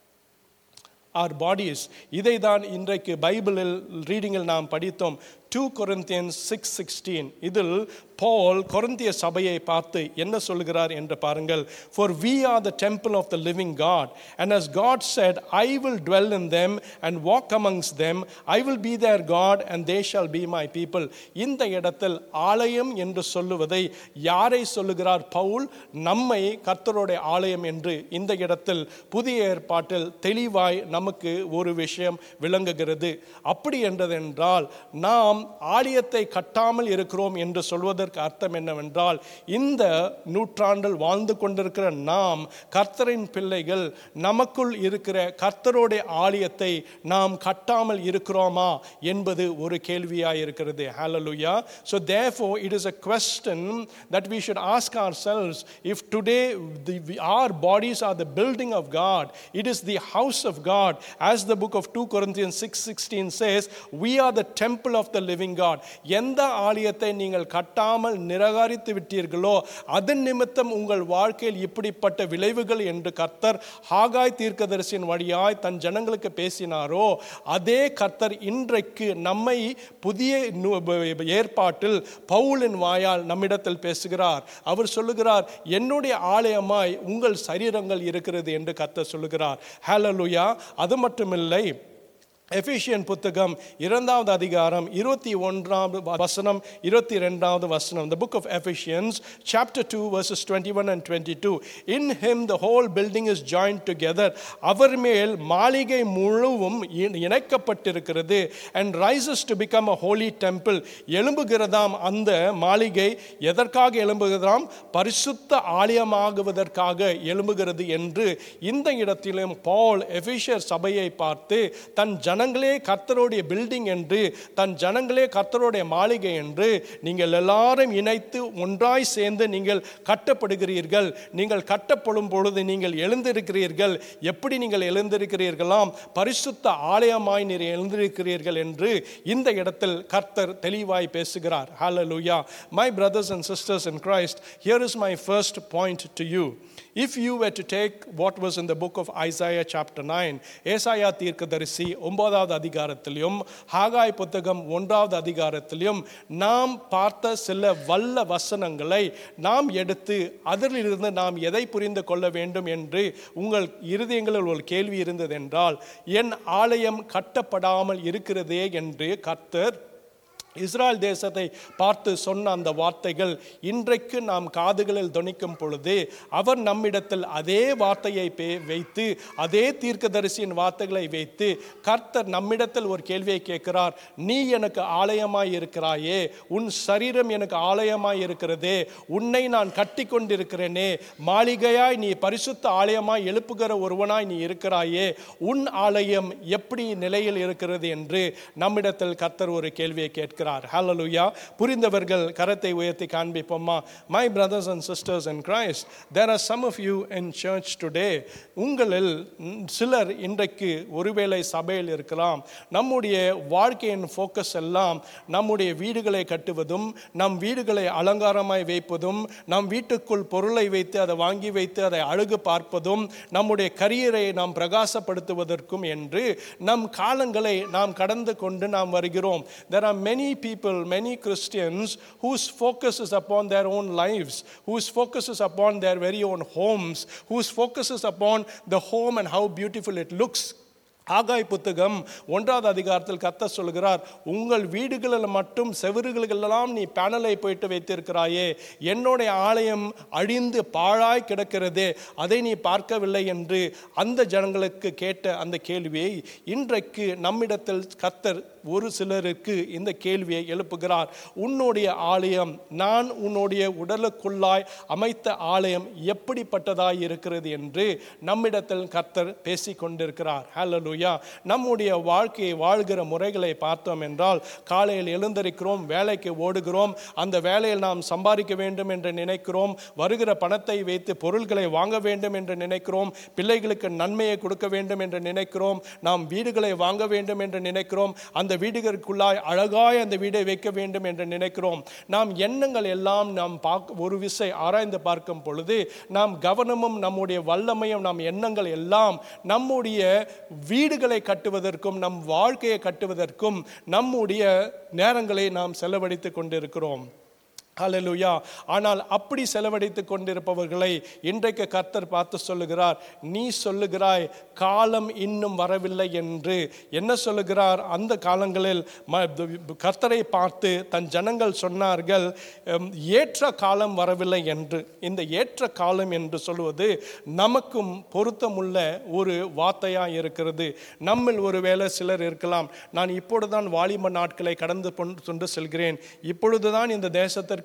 our bodies இதை தான் இன்றைக்கு பைபிளில் ரீடிங்கில் நாம் படித்தோம் டூ கொரிந்தியன்ஸ் சிக்ஸ் சிக்ஸ்டீன் இதில் பால் கொரிந்திய சபையை பார்த்து என்ன சொல்கிறார் என்று பாருங்கள் for we are the temple of the living God and as God said I will dwell in them and walk amongst them I will be their God and they shall be my people இந்த இடத்தில் ஆலயம் என்று சொல்லுவதை யாரை சொல்லுகிறார் பவுல் நம்மை கர்த்தருடைய ஆலயம் என்று இந்த இடத்தில் புதிய ஏற்பாட்டில் தெளிவாய் நமக்கு ஒரு விஷயம் விளங்குகிறது அப்படி என்றதென்றால் நாம் ஆலயத்தை கட்டாமல் இருக்கிறோம் என்று சொல்வதற்கு அர்த்தம் என்னவென்றால் இந்த நூற்றாண்டில் வாழ்ந்து கொண்டிருக்கிற நாம் கர்த்தரின் பிள்ளைகள் நமக்குள் இருக்கிற கர்த்தருடைய ஆலயத்தை நாம் கட்டாமல் இருக்கிறோமா என்பது ஒரு கேள்வியாக இருக்கிறது hallelujah so therefore it is a question that we should ask ourselves if today the, we- our bodies are the building of God it is the house of God as the book of 2 Corinthians 6:16 says we are the temple of the living God எந்த ஆலயத்தை நீங்கள் கட்டாமல் நிராகரித்து விட்டீர்களோ அதன் நிமித்தம் உங்கள் வாழ்க்கையில் இப்படிப்பட்ட விளைவுகள் என்று கர்த்தர் ஹாகாய் தீர்க்கதரிசியின் வழியாய் தன் ஜனங்களுக்கு பேசினாரோ அதே கர்த்தர் இன்றைக்கு நம்மை புதிய நு- ப- ஏற்பாட்டில் பவுலின் வாயால் நம்மிடத்தில் பேசுகிறார் அவர் சொல்லுகிறார் என்னுடைய ஆலயமாய் உங்கள் சரீரங்கள் இருக்கிறது என்று கர்த்தர் சொல்லுகிறார் ஹalleluya அது மட்டுமில்லை எஃபிஷியன் புத்தகம் இரண்டாவது அதிகாரம் இருபத்தி ஒன்றாவது வசனம் இருபத்தி ரெண்டாவது வசனம் the book of Ephesians chapter 2 verses 21 and 22 in him the whole building is joined together அவர் மேல் மாளிகை முழுவும் இ- இணைக்கப்பட்டிருக்கிறது and rises to become a holy temple எழும்புகிறதாம் அந்த மாளிகை எதற்காக எழும்புகிறதாம் பரிசுத்த ஆலயமாகுவதற்காக எழும்புகிறது என்று இந்த இடத்திலும் பால் எஃபிஷியர் சபையை பார்த்து தன் ஜனங்களே கர்த்தருடைய பில்டிங் என்று தன் ஜனங்களே கர்த்தருடைய மாளிகை என்று நீங்கள் எல்லாரும் இணைத்து ஒன்றாய் சேர்ந்து நீங்கள் கட்டப்படுகிறீர்கள் நீங்கள் கட்டப்படும் பொழுது நீங்கள் எழுந்திருக்கிறீர்கள் எப்படி நீங்கள் எழுந்திருக்கிறீர்களாம் பரிசுத்த ஆலயமாய் நீர் எழுந்திருக்கிறீர்கள் என்று இந்த இடத்தில் கர்த்தர் தெளிவாய் பேசுகிறார் ஹalleluya my brothers and sisters in christ here is my first point to you if you were to take what was in the book of isaiah chapter 9 ஏசாயா தீர்க்கதரிசி ஒன்பதாவது அதிகாரத்திலும் ஹாகாய் புத்தகம் ஒன்றாவது அதிகாரத்திலும் நாம் பார்த்த சில வல்ல வசனங்களை நாம் எடுத்து அதிலிருந்து நாம் எதை புரிந்து கொள்ள வேண்டும் என்று உங்கள் இருதயங்களில் ஒரு கேள்வி இருந்தது என்றால் என் ஆலயம் கட்டப்படாமல் இருக்கிறதே என்று கர்த்தர் இஸ்ராயல் தேசத்தை பார்த்து சொன்ன அந்த வார்த்தைகள் இன்றைக்கு நாம் காதுகளில் தொனிக்கும் பொழுது அவர் நம்மிடத்தில் அதே வார்த்தையை பே- வைத்து அதே தீர்க்கதரிசியின் வார்த்தைகளை வைத்து கர்த்தர் நம்மிடத்தில் ஒரு கேள்வியை கேட்கிறார் நீ எனக்கு ஆலயமாய் இருக்கிறாயே உன் சரீரம் எனக்கு ஆலயமாய் இருக்கிறதே உன்னை நான் கட்டி கொண்டிருக்கிறேனே மாளிகையாய் நீ பரிசுத்த ஆலயமாய் எழுப்புகிற ஒருவனாய் நீ இருக்கிறாயே உன் ஆலயம் எப்படி நிலையில் இருக்கிறது என்று நம்மிடத்தில் கர்த்தர் ஒரு கேள்வியை கேட்கிறார் ஹalleluya புரிந்தவர்கள் கரத்தை உயர்த்தி காண்பிப்போமா my brothers and sisters in Christ there are some of you in church today உங்களில் ம், சிலர் இன்றைக்கு ஒருவேளை சபையில் இருக்கலாம் நம்முடைய வாழ்க்கையின் ஃபோக்கஸ் எல்லாம் நம்முடைய வீடுகளை கட்டுவதும் நம் வீடுகளை அலங்காரமாய் வைப்பதும் நம் வீட்டுக்குள் பொருளை வைத்து அதை வாங்கி வைத்து அதை அழகு பார்ப்பதும் நம்முடைய கரியரை நாம் பிரகாசப்படுத்துவதற்கும் என்று நம் காலங்களை நாம் கடந்து கொண்டு நாம் வருகிறோம் there are many people many christians whose focus is upon their own lives whose focus is upon their very own homes whose focus is upon the home and how beautiful it looks ஆகாய் புத்தகம் ஒன்றாவது அதிகாரத்தில் கத்த சொல்கிறார் உங்கள் வீடுகளில் மட்டும் செவறுகளெல்லாம் நீ பேனலை போயிட்டு வைத்திருக்கிறாயே என்னுடைய ஆலயம் அழிந்து பாழாய் கிடக்கிறதே அதை நீ பார்க்கவில்லை என்று அந்த ஜனங்களுக்கு கேட்ட அந்த கேள்வியை இன்றைக்கு நம்மிடத்தில் கத்தர் ஒரு சிலருக்கு இந்த கேள்வியை எழுப்புகிறார் உன்னுடைய ஆலயம் நான் உன்னுடைய உடலுக்குள்ளாய் அமைத்த ஆலயம் எப்படிப்பட்டதாய் இருக்கிறது என்று நம்மிடத்தில் கர்த்தர் பேசிக் கொண்டிருக்கிறார் ஹalleluya நம்முடைய வாழ்க்கையை வாழ்கிற முறைகளை பார்த்தோம் என்றால் காலையில் எழுந்திருக்கிறோம் வேலைக்கு ஓடுகிறோம் அந்த வேலையில் நாம் சம்பாதிக்க வேண்டும் என்று நினைக்கிறோம் வருகிற பணத்தை வைத்து பொருள்களை வாங்க வேண்டும் என்று நினைக்கிறோம் பிள்ளைகளுக்கு நன்மையை கொடுக்க வேண்டும் என்று நினைக்கிறோம் நாம் வீடுகளை வாங்க வேண்டும் என்று நினைக்கிறோம் அந்த வீடுகளுக்குள்ளாய் அழகாய் அந்த வீடை வைக்க வேண்டும் என்று நினைக்கிறோம் நாம் எண்ணங்கள் எல்லாம் நாம் பார்க்க ஒரு விசை ஆராய்ந்து பார்க்கும் பொழுது நாம் கவனமும் நம்முடைய வல்லமையும் நம் எண்ணங்கள் எல்லாம் நம்முடைய வீடுகளை கட்டுவதற்கும் நம் வாழ்க்கையை கட்டுவதற்கும் நம்முடைய நேரங்களை நாம் செலவழித்து கொண்டிருக்கிறோம் ஹalleluya ஆனால் அப்படி செலவழித்து கொண்டிருப்பவர்களை இன்றைக்கு கர்த்தர் பார்த்து சொல்லுகிறார் நீ சொல்லுகிறாய் காலம் இன்னும் வரவில்லை என்று என்ன சொல்லுகிறார் அந்த காலங்களில் ம- கர்த்தரை பார்த்து தன் ஜனங்கள் சொன்னார்கள் "எம், ஏற்ற காலம் வரவில்லை என்று இந்த ஏற்ற காலம் என்று சொல்லுவது நமக்கும் பொருத்தமுள்ள ஒரு வார்த்தையாக இருக்கிறது நம்மில் ஒருவேளை சிலர் இருக்கலாம் நான் இப்பொழுதுதான் வாலிப நாட்களை கடந்து கொண்டு செல்கிறேன் இப்பொழுதுதான் இந்த தேசத்திற்கு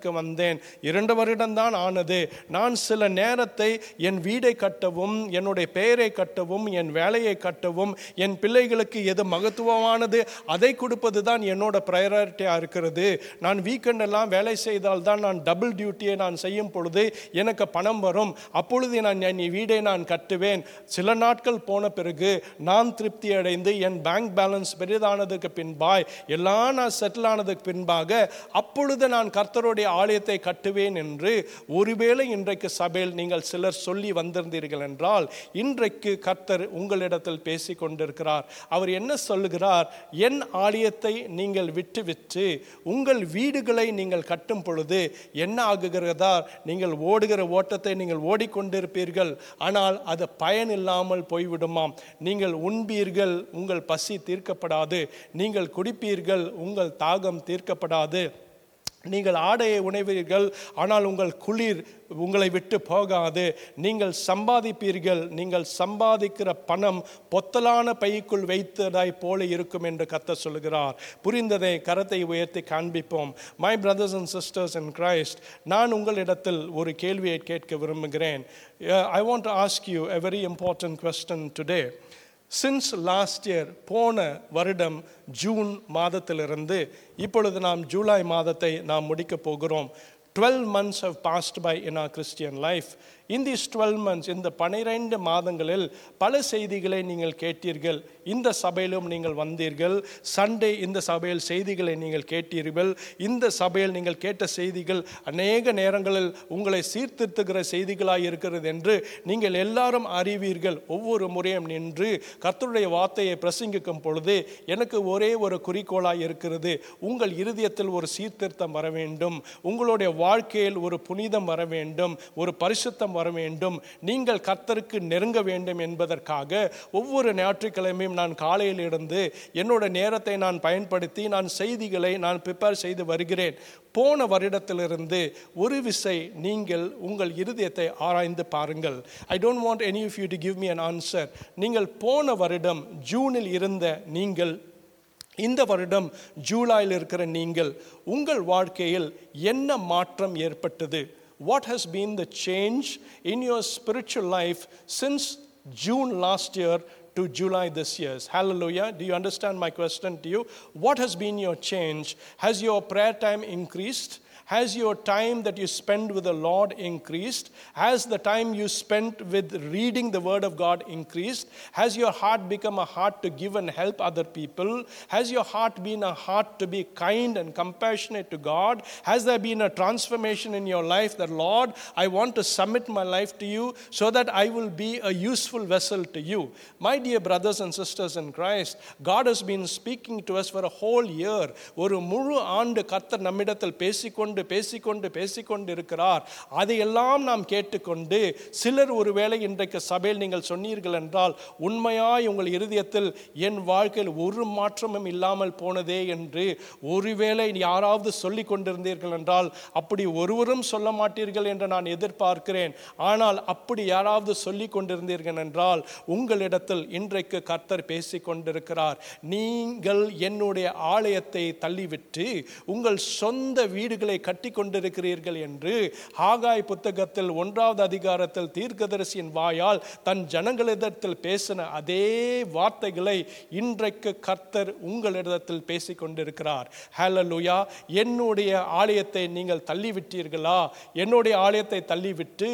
இடத்திற்கு வந்தேன் இரண்டு வருடம்தான் ஆனது நான் சில நேரத்தை என் வீடை கட்டவும் என்னுடைய பெயரை கட்டவும் என் வேலையை கட்டவும் என் பிள்ளைகளுக்கு எது மகத்துவமானது அதை கொடுப்பது தான் என்னோட ப்ரையாரிட்டியாக இருக்கிறது நான் வீக்கெண்ட் எல்லாம் வேலை செய்தால் தான் நான் டபுள் டியூட்டியை நான் செய்யும் பொழுது எனக்கு பணம் வரும் அப்பொழுது நான் என் வீடை நான் கட்டுவேன் சில நாட்கள் போன பிறகு நான் திருப்தி அடைந்து என் பேங்க் பேலன்ஸ் பெரிதானதுக்கு பின்பாய் எல்லாம் நான் செட்டில் ஆனதுக்கு பின்பாக அப்பொழுது நான் கர்த்தருடைய ஆலயத்தை கட்டுவேன் என்று ஒருவேளை இன்றைக்கு சபையில் நீங்கள் சிலர் சொல்லி வந்திருந்தீர்கள் என்றால் இன்றைக்கு கர்த்தர் உங்களிடத்தில் பேசி கொண்டிருக்கிறார் அவர் என்ன சொல்லுகிறார் என் ஆலயத்தை நீங்கள் விட்டுவிட்டு உங்கள் வீடுகளை நீங்கள் கட்டும் பொழுது என்ன ஆகுகிறதா நீங்கள் ஓடுகிற ஓட்டத்தை நீங்கள் ஓடிக்கொண்டிருப்பீர்கள் ஆனால் அது பயன் இல்லாமல் போய்விடுமாம் நீங்கள் உண்பீர்கள் உங்கள் பசி தீர்க்கப்படாது நீங்கள் குடிப்பீர்கள் உங்கள் தாகம் தீர்க்கப்படாது நீங்கள் ஆடையை உணைவீர்கள் ஆனால் உங்கள் குளிர் உங்களை விட்டு போகாது நீங்கள் சம்பாதிப்பீர்கள் நீங்கள் சம்பாதிக்கிற பணம் பொத்தலான பைக்குள் வைத்ததாய் போல இருக்கும் என்று கத்த சொல்கிறார் புரிந்ததை கரத்தை உயர்த்தி காண்பிப்போம் my brothers and sisters in Christ நான் உங்களிடத்தில் ஒரு கேள்வியை கேட்க விரும்புகிறேன் I want to ask you a very important question today since last year போன வருடம் ஜூன் மாதத்திலிருந்து இப்பொழுது நாம் ஜூலை மாதத்தை நாம் முடிக்கப் போகிறோம் twelve months have passed by in our Christian life. In these 12 months, இந்த பனிரெண்டு மாதங்களில் பல செய்திகளை நீங்கள் கேட்டீர்கள் இந்த சபையிலும் நீங்கள் வந்தீர்கள் சண்டே இந்த சபையில் செய்திகளை நீங்கள் கேட்டீர்கள் இந்த சபையில் நீங்கள் கேட்ட செய்திகள் அநேக நேரங்களில் உங்களை சீர்திருத்துகிற செய்திகளாய் இருக்கிறது என்று நீங்கள் எல்லாரும் அறிவீர்கள் ஒவ்வொரு முறையும் நின்று கர்த்தருடைய வார்த்தையை பிரசங்கிக்கும் பொழுது எனக்கு ஒரே ஒரு குறிக்கோளாய் இருக்கிறது உங்கள் இருதயத்தில் ஒரு சீர்திருத்தம் வர வேண்டும் உங்களுடைய வாழ்க்கையில் ஒரு புனிதம் வர வேண்டும் ஒரு பரிசுத்தம் வர வேண்டும் நீங்கள் கர்த்தருக்கு நெருங்க வேண்டும் என்பதற்காக ஒவ்வொரு ஞாயிற்றுக்கிழமையும் நான் காலையில் இருந்து என்னோட நேரத்தை நான் பயன்படுத்தி நான் செய்திகளை நான் ப்ரிப்பேர் செய்து வருகிறேன் போன வருடத்திலிருந்து ஒரு விசை நீங்கள் உங்கள் இருதயத்தை ஆராய்ந்து பாருங்கள் I don't want any of you to give me an answer நீங்கள் போன வருடம் ஜூனில் இருந்த நீங்கள் இந்த வருடம் ஜூலையில் இருக்கிற நீங்கள் உங்கள் வாழ்க்கையில் என்ன மாற்றம் ஏற்பட்டது what has been the change in your spiritual life since June last year to July this year. Hallelujah. Do you understand my question to you? What has been your change? Has your prayer time increased? Has your time that you spend with the Lord increased? Has the time you spent with reading the Word of God increased? Has your heart become a heart to give and help other people? Has your heart been a heart to be kind and compassionate to God? Has there been a transformation in your life that, Lord, I want to submit my life to you so that I will be a useful vessel to you? My dear brothers and sisters in Christ, God has been speaking to us for a whole year. ஒரு முழு ஆண்டு கர்த்தர் நம்மிடத்தில் பேசிக்கொண்டு பேசிக்கொண்டு பேசிக்கொண்டு இருக்கிறார் அதையெல்லாம் நாம் கேட்டுக்கொண்டு சிலர் ஒருவேளை இன்றைக்கு சபையில் நீங்கள் சொன்னீர்கள் என்றால் உண்மையாய் உங்கள் இருதயத்தில் என் வாழ்க்கையில் ஒரு மாற்றமும் இல்லாமல் போனதே என்று ஒருவேளை யாராவது சொல்லி கொண்டிருந்தீர்கள் என்றால் அப்படி ஒருவரும் சொல்ல மாட்டீர்கள் என்று நான் எதிர்பார்க்கிறேன் ஆனால் அப்படி யாராவது சொல்லி கொண்டிருந்தீர்கள் என்றால் உங்களிடத்தில் இன்றைக்கு கர்த்தர் பேசி கொண்டிருக்கிறார் நீங்கள் என்னுடைய ஆலயத்தை தள்ளிவிட்டு உங்கள் சொந்த வீடுகளை கட்டி கொண்டிருக்கிறீர்கள் என்று ஆகாய் புத்தகத்தில் ஒன்றாவது அதிகாரத்தில் தீர்க்கதரிசியின் வாயால் தன் ஜனங்களிடத்தில் பேசின அதே வார்த்தைகளை இன்றைக்கு கர்த்தர் உங்களிடத்தில் பேசி கொண்டிருக்கிறார் ஹalleluya என்னுடைய ஆலயத்தை நீங்கள் தள்ளிவிட்டீர்களா என்னுடைய ஆலயத்தை தள்ளிவிட்டு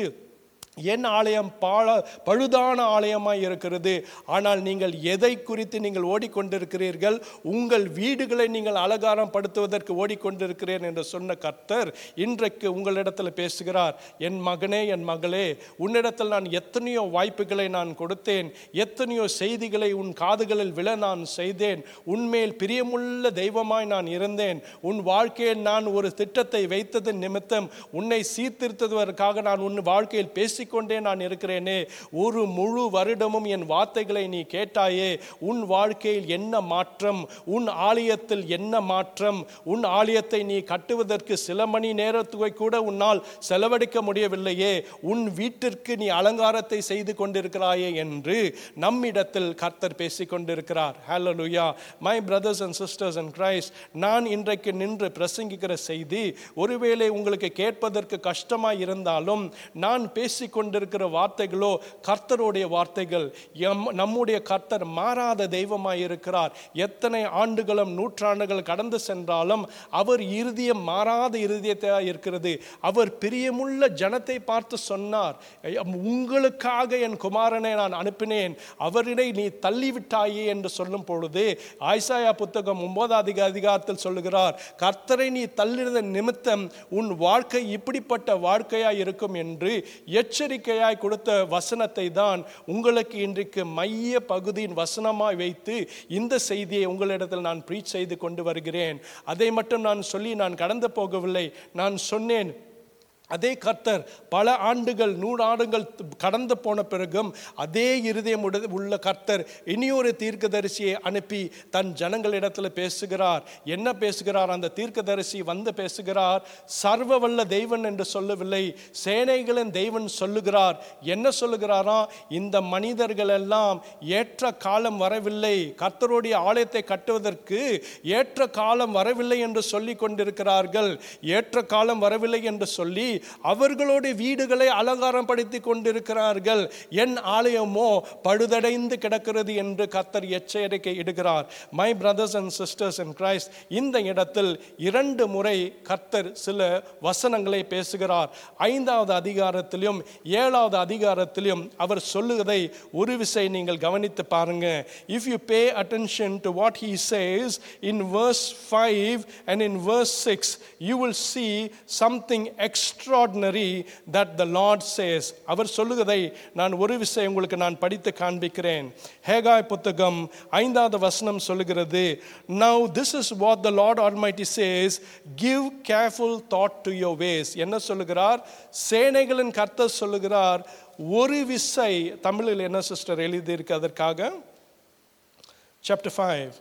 என் ஆலயம் பாழ பழுதான ஆலயமாய் இருக்கிறது ஆனால் நீங்கள் எதை குறித்து நீங்கள் ஓடிக்கொண்டிருக்கிறீர்கள் உங்கள் வீடுகளை நீங்கள் அலங்காரம் படுத்துவதற்கு ஓடிக்கொண்டிருக்கிறேன் என்று சொன்ன கர்த்தர் இன்றைக்கு உங்களிடத்தில் பேசுகிறார் என் மகனே என் மகளே உன்னிடத்தில் நான் எத்தனையோ வாய்ப்புகளை நான் கொடுத்தேன் எத்தனையோ செய்திகளை உன் காதுகளில் விழ நான் செய்தேன் உன்மேல் பிரியமுள்ள தெய்வமாய் நான் இருந்தேன் உன் வாழ்க்கையில் நான் ஒரு திட்டத்தை வைத்ததன் நிமித்தம் உன்னை சீர்திருத்துவதற்காக நான் உன் வாழ்க்கையில் பேசிக் பேசிக்கொண்டே நான் இருக்கிறேனே ஒரு முழு வருடமும் என் வார்த்தைகளை நீ கேட்டாயே உன் வாழ்க்கையில் என்ன மாற்றம் உன் ஆலயத்தில் என்ன மாற்றம் உன் ஆலயத்தை நீ கட்டுவதற்கு சில மணி நேரத்துக்கு கூட உன்னால் செலவழிக்க முடியவில்லையே உன் வீட்டிற்கு நீ அலங்காரத்தை செய்து கொண்டிருக்கிறாயே என்று நம்மிடத்தில் கர்த்தர் பேசிக் கொண்டிருக்கிறார் hallelujah my brothers and sisters in Christ நான் இன்றைக்கு நின்று பிரசங்கிக்கிற செய்தி ஒருவேளை உங்களுக்கு கேட்பதற்கு கஷ்டமாய் இருந்தாலும் நான் பேசிக் கொண்டிருக்கிற வார்த்தைகளோ கர்த்தருடைய வார்த்தைகள் எம் நம்முடைய கர்த்தர் மாறாத தெய்வமாய் இருக்கிறார் எத்தனை ஆண்டுகளும் நூற்றாண்டுகள் கடந்து சென்றாலும் அவர் இருதயம் மாறாத இருதயத்தையாக இருக்கிறது அவர் பிரியமுள்ள ஜனத்தை பார்த்து சொன்னார் உங்களுக்காக என் குமாரனை நான் அனுப்பினேன் அவரிடை நீ தள்ளிவிட்டாயே என்று சொல்லும் பொழுது ஆய்சாயா புத்தகம் ஒன்பதாம் அதிக அதிகாரத்தில் சொல்லுகிறார் கர்த்தரை நீ தள்ளினத நிமித்தம் உன் வாழ்க்கை இப்படிப்பட்ட வாழ்க்கையாய் இருக்கும் என்று எச்சரிக்கையாய் கொடுத்த வசனத்தை தான் உங்களுக்கு இன்றைக்கு மைய பகுதியின் வசனமாய் வைத்து இந்த செய்தியை உங்களிடத்தில் நான் ப்ரீச் செய்து கொண்டு வருகிறேன் அதை மட்டும் நான் சொல்லி நான் கடந்து போகவில்லை நான் சொன்னேன் அதே கர்த்தர் பல ஆண்டுகள் நூறாண்டுகள் கடந்து போன பிறகும் அதே இருதயம் உட- உள்ள கர்த்தர் இனியொரு தீர்க்கதரிசியை அனுப்பி தன் ஜனங்களிடத்தில் பேசுகிறார் என்ன பேசுகிறார் அந்த தீர்க்கதரிசி வந்து பேசுகிறார் சர்வ வல்ல தெய்வன் என்று சொல்லவில்லை சேனைகளின் தெய்வன் சொல்லுகிறார் என்ன சொல்லுகிறாரா இந்த மனிதர்கள் எல்லாம் ஏற்ற காலம் வரவில்லை கர்த்தருடைய ஆலயத்தை கட்டுவதற்கு ஏற்ற காலம் வரவில்லை என்று சொல்லி கொண்டிருக்கிறார்கள் ஏற்ற காலம் வரவில்லை என்று சொல்லி அவர்களுடைய வீடுகளை அலங்காரம் படுத்தி கொண்டிருக்கிறார்கள் என் ஆலயமோ பழுதடைந்து கிடக்கிறது என்று கர்த்தர் எச்சரிக்கை இடுகிறார் my brothers and sisters in Christ இந்த இடத்தில் இரண்டு முறை கர்த்தர் சில வசனங்களை பேசுகிறார் ஐந்தாவது அதிகாரத்திலும் ஏழாவது அதிகாரத்திலும் அவர் சொல்லுவதை ஒரு விசை நீங்கள் கவனித்து பாருங்க if you pay attention to what he says in verse 5 and in verse 6 you will see something extraordinary that the lord says அவர் சொல்லுவதை நான் ஒரு விசை உங்களுக்கு நான் படித்து காண்பிக்கிறேன் ஹேகாய் புத்தகம் ஐந்தாவது வசனம் சொல்லுகிறது now this is what the lord almighty says give careful thought to your ways என்ன சொல்லுகிறார் சேனைகளின் கர்த்தர் சொல்லுகிறார் ஒரு விசை தமிழில் என்ன சிஸ்டர் எழுதியிருக்கு அதற்காக சாப்டர் ஃபைவ்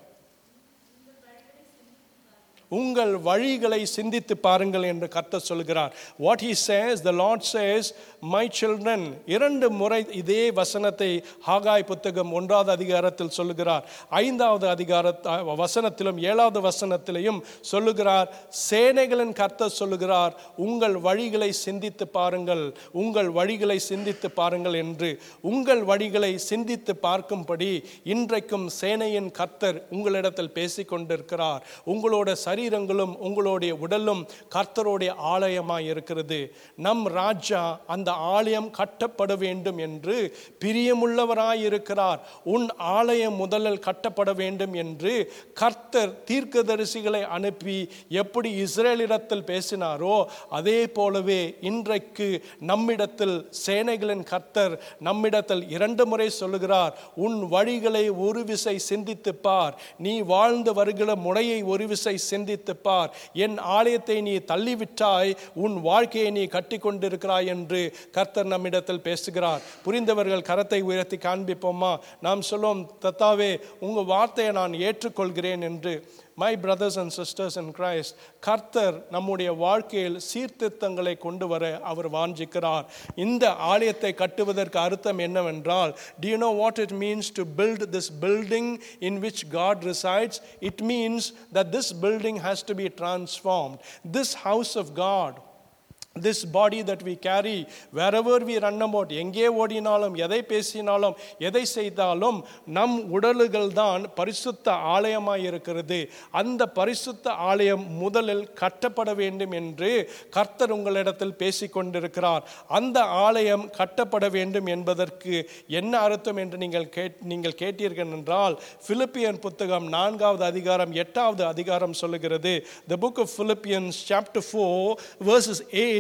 உங்கள் வழிகளை சிந்தித்து பாருங்கள் என்று கர்த்தர் சொல்கிறார் what he says the lord says my children இரண்டு முறை இதே வசனத்தை ஹாகாய் புத்தகம் ஒன்றாவது அதிகாரத்தில் சொல்லுகிறார் ஐந்தாவது அதிகார வசனத்திலும் ஏழாவது வசனத்திலையும் சொல்லுகிறார் சேனைகளின் கர்த்தர் சொல்லுகிறார் உங்கள் வழிகளை சிந்தித்து பாருங்கள் உங்கள் வழிகளை சிந்தித்து பாருங்கள் என்று உங்கள் வழிகளை சிந்தித்து பார்க்கும்படி இன்றைக்கும் சேனையின் கர்த்தர் உங்களிடத்தில் பேசிக் கொண்டிருக்கிறார் உங்களோட சரீரங்களும் உங்களுடைய உடலும் கர்த்தருடைய ஆலயமாய் இருக்கிறது நம் ராஜா அந்த ஆலயம் கட்டப்பட வேண்டும் என்று பிரியமுள்ளவராய் இருக்கிறார் உன் ஆலயம் முதலில் கட்டப்பட வேண்டும் என்று கர்த்தர் தீர்க்கதரிசிகளை அனுப்பி எப்படி இஸ்ரேலிடத்தில் பேசினாரோ அதே போலவே இன்றைக்கு நம்மிடத்தில் சேனைகளின் கர்த்தர் நம்மிடத்தில் இரண்டு முறை சொல்லுகிறார் உன் வழிகளை ஒரு விசை சிந்தித்துப் பார் நீ வாழ்ந்து வருகிற முறையை ஒரு விசை சிந்தித்துப் பார் என் ஆலயத்தை நீ தள்ளிவிட்டாய் உன் வாழ்க்கையை நீ கட்டி கொண்டிருக்கிறாய் என்று கர்த்தர் நம்மிடத்தில் பேசுகிறார் புரிந்தவர்கள் கரத்தை உயர்த்தி காண்பிப்போமா நாம் சொல்லுவோம் தத்தாவே உங்க வார்த்தையை நான் ஏற்றுக்கொள்கிறேன் என்று my brothers and sisters in Christ கர்த்தர் நம்முடைய வாழ்க்கையில் சீர்திருத்தங்களை கொண்டு வர அவர் வாஞ்சிக்கிறார் இந்த ஆலயத்தை கட்டுவதற்கு அர்த்தம் என்னவென்றால் do you know what it means to build this building in which God resides it means that this building has to be transformed this house of God this body that we carry wherever we run about எங்கே ஓடினாலும் எதை பேசினாலும் எதை செய்தாலும் நம் உடலுகள் தான் பரிசுத்த ஆலயமாய் இருக்கிறது அந்த பரிசுத்த ஆலயம் முதலில் கட்டப்பட வேண்டும் என்று கர்த்தர் உங்களிடத்தில் பேசிக் கொண்டிருக்கிறார் அந்த ஆலயம் கட்டப்பட வேண்டும் என்பதற்கு என்ன அர்த்தம் என்று நீங்கள் கேட் நீங்கள் கேட்டீர்கள் என்றால் பிலிப்பியன் புத்தகம் நான்காவது அதிகாரம் எட்டாவது அதிகாரம் சொல்லுகிறது the book of philippians chapter 4 verses 8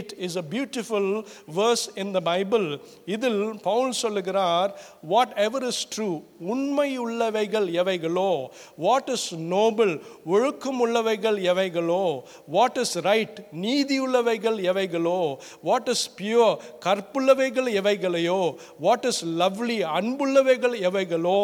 eight is a beautiful verse in the Bible. இதில் பவுல் சொல்லுகிறார் வாட் எவர் இஸ் ட்ரூ உண்மை உள்ளவைகள் எவைகளோ வாட் இஸ் நோபல் ஒழுக்கம் உள்ளவைகள் எவைகளோ வாட் இஸ் ரைட் நீதி உள்ளவைகள் எவைகளோ வாட் இஸ் பியூர் கற்புள்ளவைகள் எவைகளையோ வாட் இஸ் லவ்லி அன்புள்ளவைகள் எவைகளோ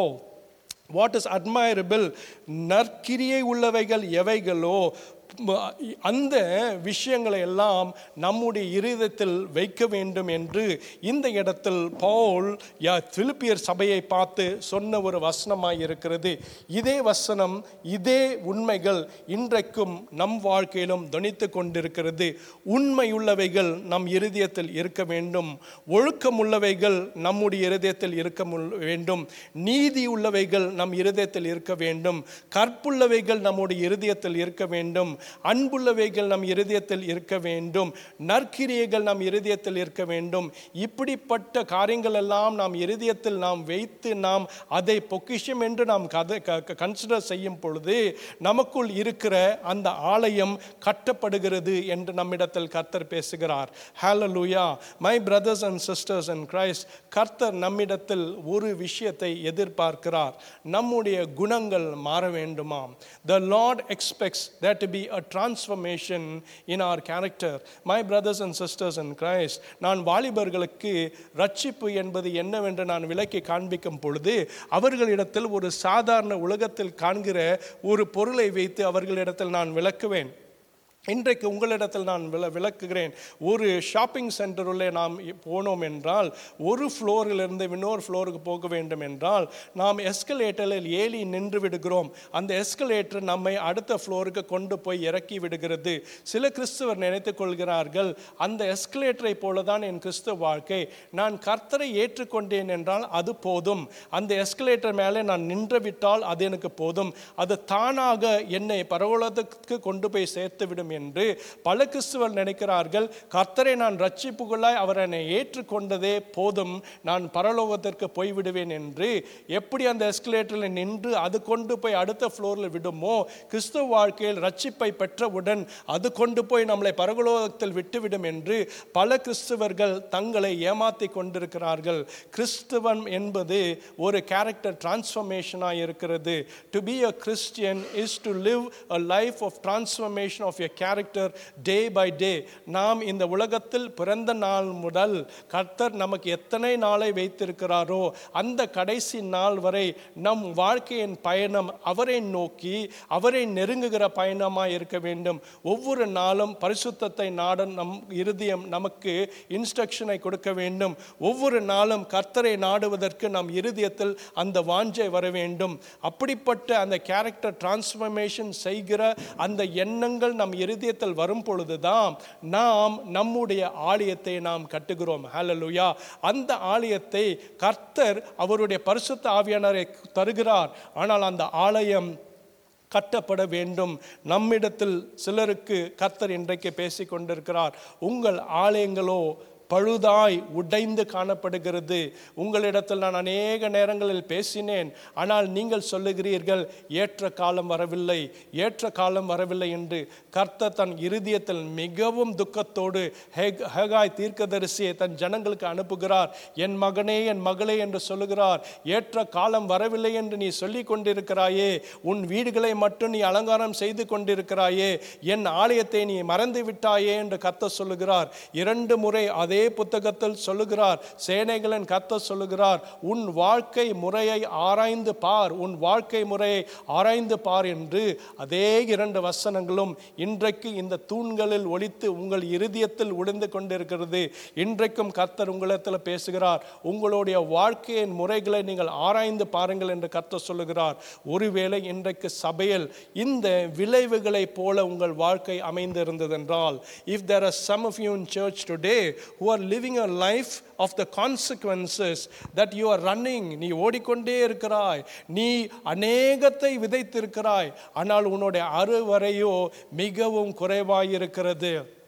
வாட் இஸ் அட்மைரபிள் நற்கிரியை உள்ளவைகள் எவைகளோ ம- அந்த விஷயங்களை எல்லாம் நம்முடைய இருதயத்தில் வைக்க வேண்டும் என்று இந்த இடத்தில் பவுல் யா பிலிப்பியர் சபையை பார்த்து சொன்ன ஒரு வசனமாய் இருக்கிறது இதே வசனம் இதே உண்மைகள் இன்றைக்கும் நம் வாழ்க்கையிலும் துணித்து கொண்டிருக்கிறது உண்மையுள்ளவைகள் நம் இருதயத்தில் இருக்க வேண்டும் ஒழுக்கம் உள்ளவைகள் நம்முடைய இருதயத்தில் இருக்க முல்- வேண்டும் நீதி உள்ளவைகள் நம் இருதயத்தில் இருக்க வேண்டும் கற்புள்ளவைகள் நம்முடைய இருதயத்தில் இருக்க வேண்டும் அன்புள்ளவைகள் நம் இருதயத்தில் இருக்க வேண்டும் நற்கிரியைகள் நம் இருதயத்தில் இருக்க வேண்டும் இப்படிப்பட்ட காரியங்கள் எல்லாம் நாம் இருதயத்தில் நாம் வைத்து நாம் அதை பொக்கிஷம் என்று நாம் கதை கன்சிடர் செய்யும் பொழுது நமக்குள் இருக்கிற அந்த ஆலயம் கட்டப்படுகிறது என்று நம்மிடத்தில் கர்த்தர் பேசுகிறார் hallelujah my brothers and sisters and Christ கர்த்தர் நம்மிடத்தில் ஒரு விஷயத்தை எதிர்பார்க்கிறார் நம்முடைய குணங்கள் மாற வேண்டுமாம் the lord expects there to be a transformation in our character my brothers and sisters in christ நான் வாலிபர்களுக்கு ரட்சிப்பு என்பது என்னவென்று நான் விளக்கி காண்பிக்கும் பொழுது அவர்களிடத்தில் ஒரு சாதாரண உலகத்தில் காண்கிற ஒரு பொருளை வைத்து அவர்களிடத்தில் நான் விளக்குவேன் இன்றைக்கு உங்களிடத்தில் நான் விள விளக்குகிறேன் ஒரு ஷாப்பிங் சென்டருள்ளே நாம் இ- போனோம் என்றால் ஒரு ஃப்ளோரிலிருந்து இன்னொரு ஃப்ளோருக்கு போக வேண்டும் என்றால் நாம் எஸ்கலேட்டரில் ஏறி நின்று விடுகிறோம் அந்த எஸ்கலேட்டர் நம்மை அடுத்த ஃப்ளோருக்கு கொண்டு போய் இறக்கி விடுகிறது சில கிறிஸ்துவர் நினைத்துக் கொள்கிறார்கள் அந்த எஸ்கலேட்டரை போல தான் என் கிறிஸ்துவ வாழ்க்கை நான் கர்த்தரை ஏற்றுக்கொண்டேன் என்றால் அது போதும் அந்த எஸ்கலேட்டர் மேலே நான் நின்று விட்டால் அது எனக்கு போதும் அது தானாக என்னை பரவலத்துக்கு கொண்டு போய் சேர்த்து விடும் என்று பல கிறிஸ்துவர் நினைக்கிறார்கள் கர்த்தரை நான் ரட்சிப்புகளாய் அவர் என்னை ஏற்றுக்கொண்டதே போதும் நான் பரலோகத்திற்கு போய்விடுவேன் என்று எப்படி அந்த எஸ்கலேட்டரில் நின்று அது கொண்டு போய் அடுத்த ஃப்ளோரில் விடுமோ கிறிஸ்துவ வாழ்க்கையில் ரட்சிப்பை பெற்றவுடன் அது கொண்டு போய் நம்மளை பரலோகத்தில் விட்டுவிடும் என்று பல கிறிஸ்துவர்கள் தங்களை ஏமாத்தி கொண்டிருக்கிறார்கள் கிறிஸ்துவன் என்பது ஒரு கேரக்டர் டிரான்ஸ்ஃபர்மேஷனாக இருக்கிறது to be a Christian is to live a life of transformation of a character day by day நாம் இந்த உலகத்தில் பிறந்த நாள் முதல் கர்த்தர் நமக்கு எத்தனை நாளை வைத்திருக்கிறாரோ அந்த கடைசி நாள் வரை நம் வாழ்க்கையின் பயணம் அவரை நோக்கி அவரை நெருங்குகிற பயணமாக இருக்க வேண்டும் ஒவ்வொரு நாளும் பரிசுத்தத்தை நாட நம் இருதயம் நமக்கு இன்ஸ்ட்ரக்ஷனை கொடுக்க வேண்டும் ஒவ்வொரு நாளும் கர்த்தரை நாடுவதற்கு நம் இருதயத்தில் அந்த வாஞ்சை வர வேண்டும் அப்படிப்பட்ட அந்த கேரக்டர் டிரான்ஸ்ஃபர்மேஷன் செய்கிற அந்த எண்ணங்கள் நம் இருதயத்தில் வரும் பொழுதுதான் நாம் நம்முடைய ஆலயத்தை நாம் கட்டுகிறோம் ஹalleluya அந்த ஆலயத்தை கர்த்தர் அவருடைய பரிசுத்த ஆவியானரை தருகிறார் ஆனால் அந்த ஆலயம் கட்டப்பட வேண்டும் நம்மிடத்தில் சிலருக்கு கர்த்தர் இன்றைக்கு பேசிக் கொண்டிருக்கிறார் உங்கள் ஆலயங்களோ பழுதாய் உடைந்து காணப்படுகிறது உங்களிடத்தில் நான் அநேக நேரங்களில் பேசினேன் ஆனால் நீங்கள் சொல்லுகிறீர்கள் ஏற்ற காலம் வரவில்லை ஏற்ற காலம் வரவில்லை என்று கர்த்தர் தன் இருதயத்தில் மிகவும் துக்கத்தோடு ஹெக் ஹெகாய் தீர்க்கதரிசியை தன் ஜனங்களுக்கு அனுப்புகிறார் என் மகனே என் மகளே என்று சொல்லுகிறார் ஏற்ற காலம் வரவில்லை என்று நீ சொல்லிக் கொண்டிருக்கிறாயே உன் வீடுகளை மட்டும் நீ அலங்காரம் செய்து கொண்டிருக்கிறாயே என் ஆலயத்தை நீ மறந்து விட்டாயே என்று கர்த்தர் சொல்லுகிறார் இரண்டு முறை அதே புத்தகத்தில் சொல்லுகிறார் சேனைகளின் கர்த்தர் சொல்லுகிறார் உன் வாழ்க்கை முறையை ஆராய்ந்து பார் உன் வாழ்க்கை முறையை ஆராய்ந்து பார் என்று அதே இரண்டு வசனங்களும் இன்றைக்கு இந்த தூண்களில் ஒலித்து உங்கள் இருதயத்தில் உடைந்து கொண்டிருக்கிறது இன்றைக்கும் கர்த்தர் உங்களிடத்தில் பேசுகிறார் உங்களுடைய வாழ்க்கையின் முறைகளை நீங்கள் ஆராய்ந்து பாருங்கள் என்று கர்த்தர் சொல்லுகிறார் ஒருவேளை இன்றைக்கு சபையில் இந்த விளைவுகளைப் போல உங்கள் வாழ்க்கை அமைந்திருந்ததென்றால் if there are some of you in church today who are living a life of the consequences that you are running நீ ஓடிக்கொண்டே இருக்கிறாய் நீ அநேகத்தை விதைத்திருக்கிறாய் ஆனால் உன்னுடைய அறுவரையோ மிகவும் குறைவாயிருக்கிறது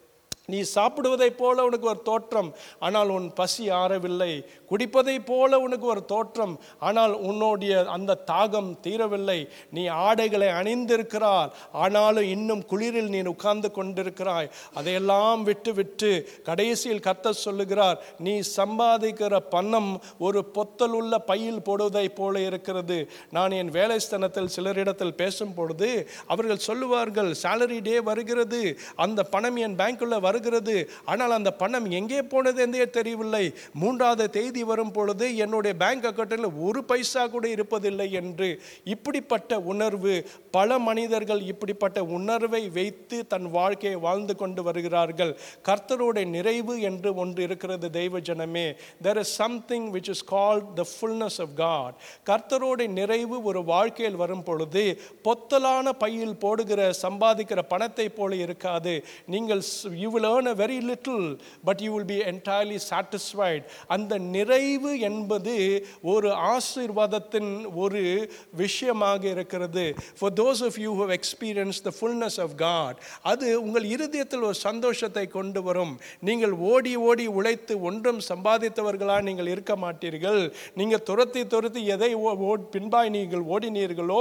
நீ சாப்பிடுவதைப் போல உனக்கு ஒரு தோற்றம் ஆனால் உன் பசி ஆறவில்லை குடிப்பதைப் போல உனக்கு ஒரு தோற்றம் ஆனால் உன்னுடைய அந்த தாகம் தீரவில்லை நீ ஆடைகளை அணிந்திருக்கிறார் ஆனாலும் இன்னும் குளிரில் நீ உட்கார்ந்து கொண்டிருக்கிறாய் அதையெல்லாம் விட்டு விட்டு கடைசியில் கர்த்தர் சொல்லுகிறார் நீ சம்பாதிக்கிற பணம் ஒரு பொத்தலுள்ள பையில் போடுவதைப் போல இருக்கிறது நான் என் வேலை ஸ்தலத்தில் சிலரிடத்தில் பேசும் பொழுது அவர்கள் சொல்லுவார்கள் salary டே வருகிறது அந்த பணம் என் பேங்க்குள்ள வருகிறது ஆனால் அந்த பணம் எங்கே போனது என்றே தெரியவில்லை மூன்றாவது தேதி வரும் பொழுது என்னுடைய பேங்க் அக்கௌண்ட்டில் ஒரு பைசா கூட இருப்பதில்லை என்று இப்படிப்பட்ட உணர்வு பல மனிதர்கள் இப்படிப்பட்ட உணர்வை வைத்து தன் வாழ்க்கையை வாழ்ந்து கொண்டு வருகிறார்கள் கர்த்தருடைய நிறைவு என்று ஒன்று இருக்கிறது தெய்வ ஜனமே there is something which is called the fullness of God கர்த்தருடைய நிறைவு ஒரு வாழ்க்கையில் வரும் பொழுது பொத்தலான பையில் போடுகிற சம்பாதிக்கிற பணத்தை போல இருக்காது நீங்கள் you will earn a very little but you will be entirely satisfied அந்த நிறைவு என்பது ஒரு ஆசீர்வாதத்தின் ஒரு விஷயமாக இருக்கிறது for those of you who have experienced the fullness of God அது உங்கள் இருதயத்தில் ஒரு சந்தோஷத்தை கொண்டு வரும் நீங்கள் ஓடி ஓடி உழைத்து ஒன்றும் சம்பாதித்தவர்களா நீங்கள் இருக்க மாட்டீர்கள் நீங்கள் துரத்தி துரத்தி எதை ஓ- ஓ- பின்பாய் நீங்கள் ஓடினீர்களோ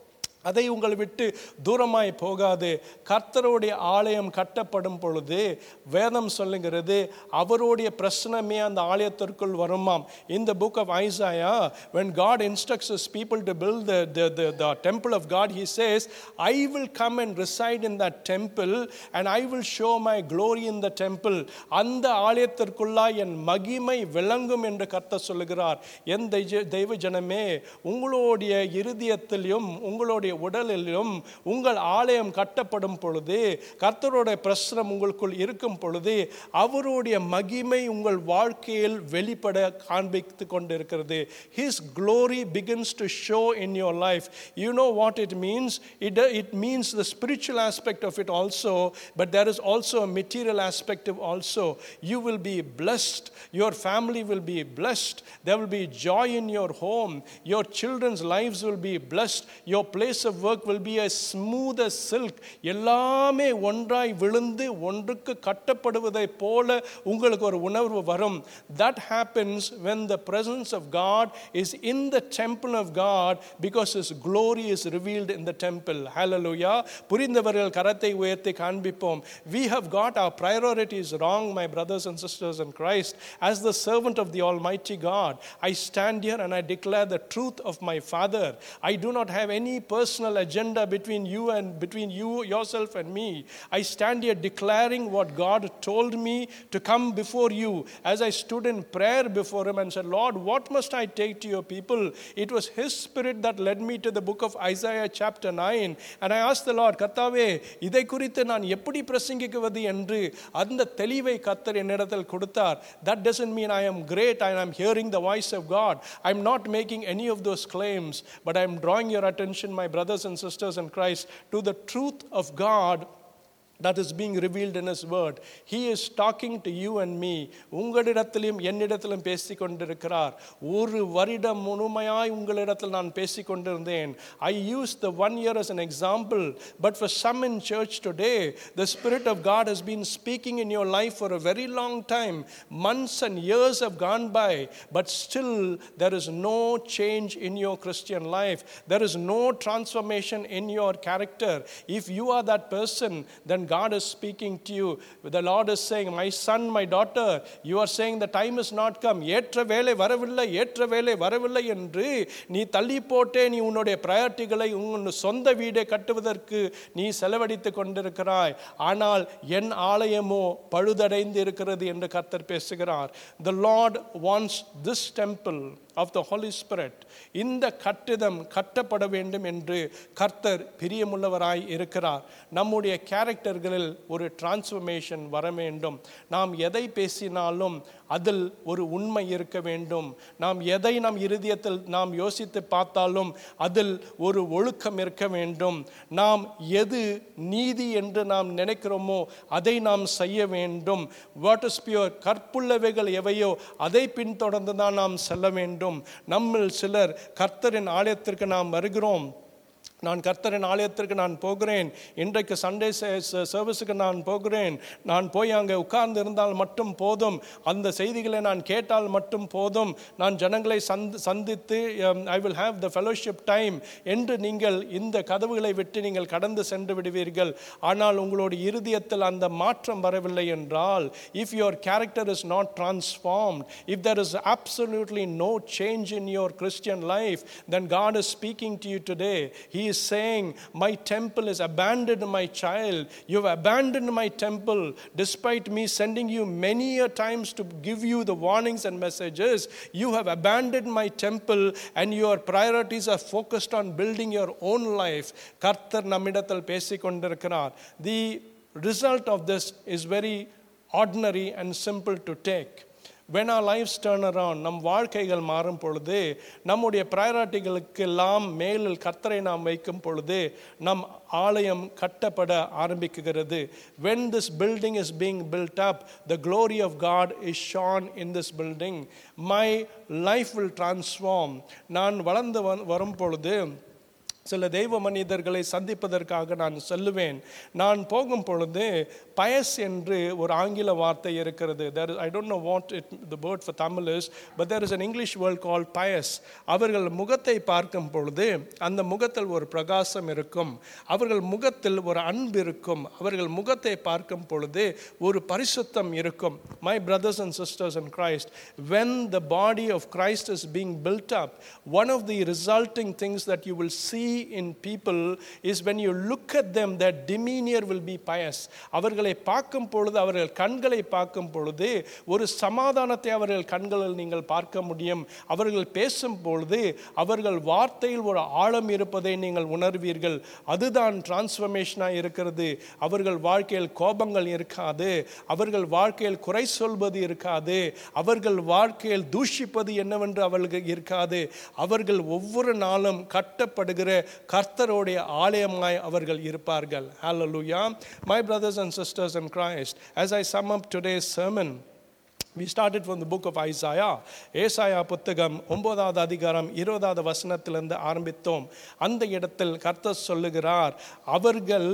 அதை உங்களை விட்டு தூரமாய் போகாது கர்த்தருடைய ஆலயம் கட்டப்படும் பொழுது வேதம் சொல்லுகிறது அவருடைய பிரச்சனமே அந்த ஆலயத்திற்குள் வருமாம் in the book of Isaiah when God instructs his people to build the, the, the, the temple of God he says I will come and reside in that temple and I will show my glory in the temple அந்த ஆலயத்திற்குள்ளாய் என் மகிமை விளங்கும் என்று கர்த்தர் சொல்லுகிறார் என் தெய்ஜ- தெய்வ ஜனமே உங்களுடைய இருதயத்திலும் உங்களுடைய உடலிலும் உங்கள் ஆலயம் கட்டப்படும் பொழுது கர்த்தருடைய பிரசனம் உங்களுக்குள் இருக்கும் பொழுது அவருடைய மகிமை உங்கள் வாழ்க்கையில் வெளிப்பட காண்பித்து கொண்டிருக்கிறது his glory begins to show in your life you know what it means it, it means the spiritual aspect of it also but there is also a material aspect of also you will be blessed your family will be blessed there will be joy in your home your children's lives will be blessed your place of work will be as smooth as silk எல்லாமே ஒன்றாய் விழுந்து ஒன்றுக்கு கட்டப்படுவதைப் போல உங்களுக்கு ஒரு உணர்வு வரும் that happens when the presence of God is in the temple of God because his glory is revealed in the temple hallelujah புரிந்தவர்கள் கரத்தை உயர்த்தி காண்பிப்போம் we have got our priorities wrong my brothers and sisters in Christ as the servant of the almighty God I stand here and I declare the truth of my father I do not have any personal agenda between you and between you yourself and me I stand here declaring what God told me to come before you as I stood in prayer before him and said Lord what must I take to your people it was his spirit that led me to the book of Isaiah chapter 9 and I asked the Lord கர்த்தாவே இதை குறித்து நான் எப்படி பிரசங்கிக்குவது என்று அந்த தெளிவை கர்த்தர் என்னிடத்தில் கொடுத்தார் that doesn't mean I am great I am hearing the voice of God I'm not making any of those claims but I'm drawing your attention my brothers and sisters in Christ to the truth of God that is being revealed in his word he is talking to you and me உங்களிடத்திலும் என்னிடத்திலும் பேசிக் கொண்டிருக்கிறார் ஒரு வருடம் முழுமையாய் உங்களிடத்தில் நான் பேசிக் கொண்டிருந்தேன் I used the one year as an example but for some in church today the spirit of God has been speaking in your life for a very long time months and years have gone by but still there is no change in your Christian life there is no transformation in your character if you are that person then God is speaking to you. The Lord is saying, My son, my daughter, you are saying the time is not come. ஏற்ற வேலை வரவில்லை ஏற்ற வேலை வரவில்லை என்று நீ தள்ளி போட்டே நீ உன்னுடைய ப்ரையாரிட்டிகளை உன் சொந்த வீடை கட்டுவதற்கு நீ செலவழித்து கொண்டிருக்கிறாய் ஆனால் என் ஆலயமோ பழுதடைந்து இருக்கிறது என்று கர்த்தர் பேசுகிறார் The Lord wants this temple of the Holy Spirit இந்த கட்டிடம் கட்டப்பட வேண்டும் என்று கர்த்தர் பிரியமுள்ளவராய் இருக்கிறார் நம்முடைய கேரக்டர்களில் ஒரு டிரான்ஸ்ஃபர்மேஷன் வர வேண்டும் நாம் எதை பேசினாலும் அதில் ஒரு உண்மை இருக்க வேண்டும் நாம் எதை நம் இருதயத்தில் நாம் யோசித்து பார்த்தாலும் அதில் ஒரு ஒழுக்கம் இருக்க வேண்டும் நாம் எது நீதி என்று நாம் நினைக்கிறோமோ அதை நாம் செய்ய வேண்டும் வாட் இஸ் பியூர் கற்புள்ளவைகள் எவையோ அதை பின்தொடர்ந்து தான் நாம் செல்ல வேண்டும் நம்மில் சிலர் கர்த்தரின் ஆலயத்திற்கு நாம் வருகிறோம் நான் கர்த்தரின் ஆலயத்திற்கு நான் போகிறேன் இன்றைக்கு சண்டே சர்வீஸுக்கு நான் போகிறேன் நான் போய் அங்கே உட்கார்ந்து இருந்தால் மட்டும் போதும் அந்த செய்திகளை நான் கேட்டால் மட்டும் போதும் நான் ஜனங்களை சந்த் சந்தித்து I will have the fellowship time என்று நீங்கள் இந்த கதவுகளை விட்டு நீங்கள் கடந்து சென்று விடுவீர்கள் ஆனால் உங்களுடைய இருதயத்தில் அந்த மாற்றம் வரவில்லை என்றால் if your character is not transformed if there is absolutely no change in your christian life then god is speaking to you today he is saying my temple is abandoned my child you've abandoned my temple despite me sending you many a times to give you the warnings and messages you have abandoned my temple and your priorities are focused on building your own life கர்த்தர் நம்மிடத்தில் பேசிக் கொண்டிருக்கிறார் the result of this is very ordinary and simple to take when our lives turn around நம் வாழ்க்கைகள் மாறும் பொழுது நம்முடைய ப்ரையாரிட்டிகளுக்கு எல்லாம் மேலில் கத்தரை நாம் வைக்கும் பொழுது நம் ஆலயம் கட்டப்பட ஆரம்பிக்குகிறது when this building is being built up the glory of god is shone in this building my life will transform நான் வளர்ந்து வ- வரும் பொழுது சில தெய்வ மனிதர்களை சந்திப்பதற்காக நான் செல்லுவேன் நான் போகும் பொழுது பயஸ் என்று ஒரு ஆங்கில வார்த்தை இருக்கிறது there is, I don't know what it, the word for Tamil is but there is an English word called Paes அவர்கள் முகத்தை பார்க்கும் பொழுது அந்த முகத்தில் ஒரு பிரகாசம் இருக்கும் அவர்கள் முகத்தில் ஒரு அன்பு இருக்கும் அவர்கள் முகத்தை பார்க்கும் பொழுது ஒரு பரிசுத்தம் இருக்கும் my brothers and sisters in Christ when the body of Christ is being built up one of the resulting things that you will see in people is when you look at them their demeanor will be pious அவர்களை பார்க்கும் பொழுது அவர்கள் கண்களை பார்க்கும் பொழுது ஒரு சமாதானத்தை அவர்கள் கண்களில் நீங்கள் பார்க்க முடியும் அவர்கள் பேசும் பொழுது அவர்கள் வார்த்தையில் ஒரு ஆழம் இருப்பதை நீங்கள் உணர்வீர்கள் அதுதான் டிரான்ஸ்ஃபர்மேஷனாக இருக்கிறது அவர்கள் வாழ்க்கையில் கோபங்கள் இருக்காது அவர்கள் வாழ்க்கையில் குறை சொல்வது இருக்காது அவர்கள் வாழ்க்கையில் தூஷிப்பது என்னவென்று அவர்களுக்கு இருக்காது அவர்கள் ஒவ்வொரு நாளும் கட்டப்படுகிற கர்த்தருடைய ஆலயமாய் அவர்கள் இருப்பார்கள் hallelujah my brothers and sisters in Christ as I sum up today's sermon We started from the book of Isaiah. ஏசாயா புத்தகம் ஒன்பதாவது அதிகாரம் இருபதாவது வசனத்திலிருந்து ஆரம்பித்தோம் அந்த இடத்தில் கர்த்தர் சொல்லுகிறார் அவர்கள்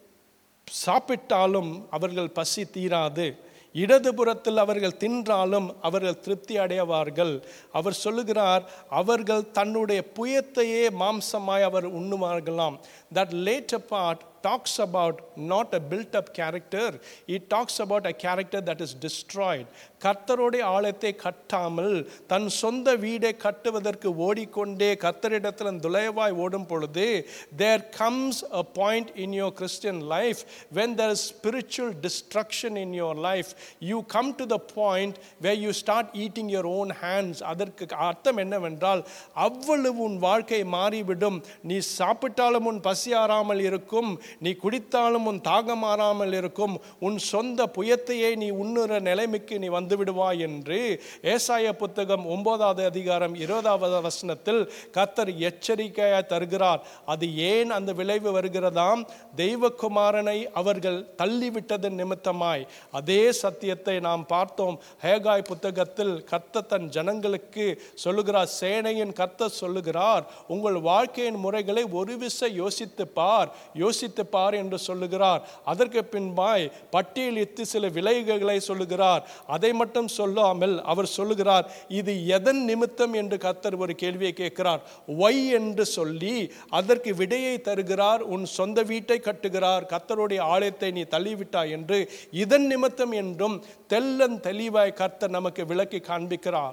சாப்பிட்டாலும் அவர்கள் பசி தீராது இடதுபுறத்தில் அவர்கள் தின்றாலும் அவர்கள் திருப்தி அடைவார்கள் அவர் சொல்லுகிறார் அவர்கள் தன்னுடைய புயத்தையே மாம்சமாய் அவர் உண்ணுவார்களாம் that later part talks about not a built up character it talks about a character that is destroyed கர்த்தருடைய ஆலயத்தை கட்டாமல் தன் சொந்த வீடை கட்டுவதற்கு ஓடிக்கொண்டே கர்த்தரிடத்தில் துளைவாய் ஓடும் பொழுது there comes a point in your Christian life when there is spiritual destruction in your life you come to the point where you start eating your own hands அதற்கு அர்த்தம் என்னவென்றால் அவ்வளவு உன் வாழ்க்கை மாறிவிடும் நீ சாப்பிட்டாலும் உன் பசி ஆறாமல் இருக்கும் நீ குடித்தாலும் உன் தாகம் மாறாமல் இருக்கும் உன் சொந்த புயத்தையே நீ உண்ணுற நிலைமைக்கு நீ வந்து விடுவாய் என்று ஏசாய புத்தகம் ஒன்பதாவது அதிகாரம் இருபதாவது வசனத்தில் கர்த்தர் எச்சரிக்கையாய் தருகிறார் அது ஏன் அந்த விளைவு வருகிறதாம் தெய்வகுமாரனை அவர்கள் தள்ளிவிட்டதன் நிமித்தமாய் அதே சத்தியத்தை நாம் பார்த்தோம் ஹேகாய் புத்தகத்தில் கர்த்த தன் ஜனங்களுக்கு சொல்லுகிறார் சேனையின் கர்த்தர் சொல்லுகிறார் உங்கள் வாழ்க்கையின் முறைகளை ஒரு விசை யோசித்து பார் யோசித்து பார் என்று சொல்லுகிறார் அதற்கு பின்பாய் பட்டியலிட்டு சில விலைகளை சொல்லுகிறார் அதை மட்டும் சொல்லாமல் அவர் சொல்லுகிறார் இது எதன் நிமித்தம் என்று கர்த்தர் ஒரு கேள்வியை கேட்கிறார் ஒய் என்று சொல்லி அதற்கு விடையை தருகிறார் உன் சொந்த வீட்டை கட்டுகிறார் கர்த்தருடைய ஆலயத்தை நீ தள்ளிவிட்டாய் என்று இதன் நிமித்தம் என்றும் தெல்லன் தெளிவாய் கர்த்தர் நமக்கு விளக்கி காண்பிக்கிறார்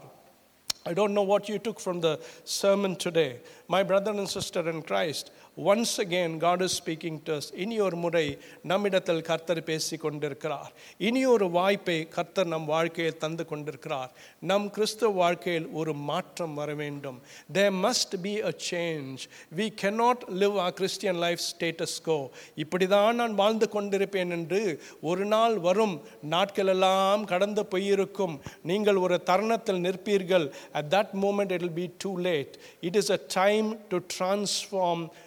I don't know what you took from the sermon today. My brother and sister in Christ, once again God is speaking to us. இனி ஒரு முறை நம்மிடத்தில் கர்த்தர் பேசி கொண்டிருக்கிறார் இனி ஒரு வாய்ப்பை கர்த்தர் நம் வாழ்க்கையில் தந்து கொண்டிருக்கிறார் நம் கிறிஸ்துவ வாழ்க்கையில் ஒரு மாற்றம் வர வேண்டும் there must be a change we cannot live our christian life status quo இப்படிதான் நான் வாழ்ந்து கொண்டிருப்பேன் என்று ஒரு நாள் வரும் நாட்கள் எல்லாம் கடந்து போயிருக்கும் நீங்கள் ஒரு தருணத்தில் நிற்பீர்கள் at that moment it will be too late it is a time to transform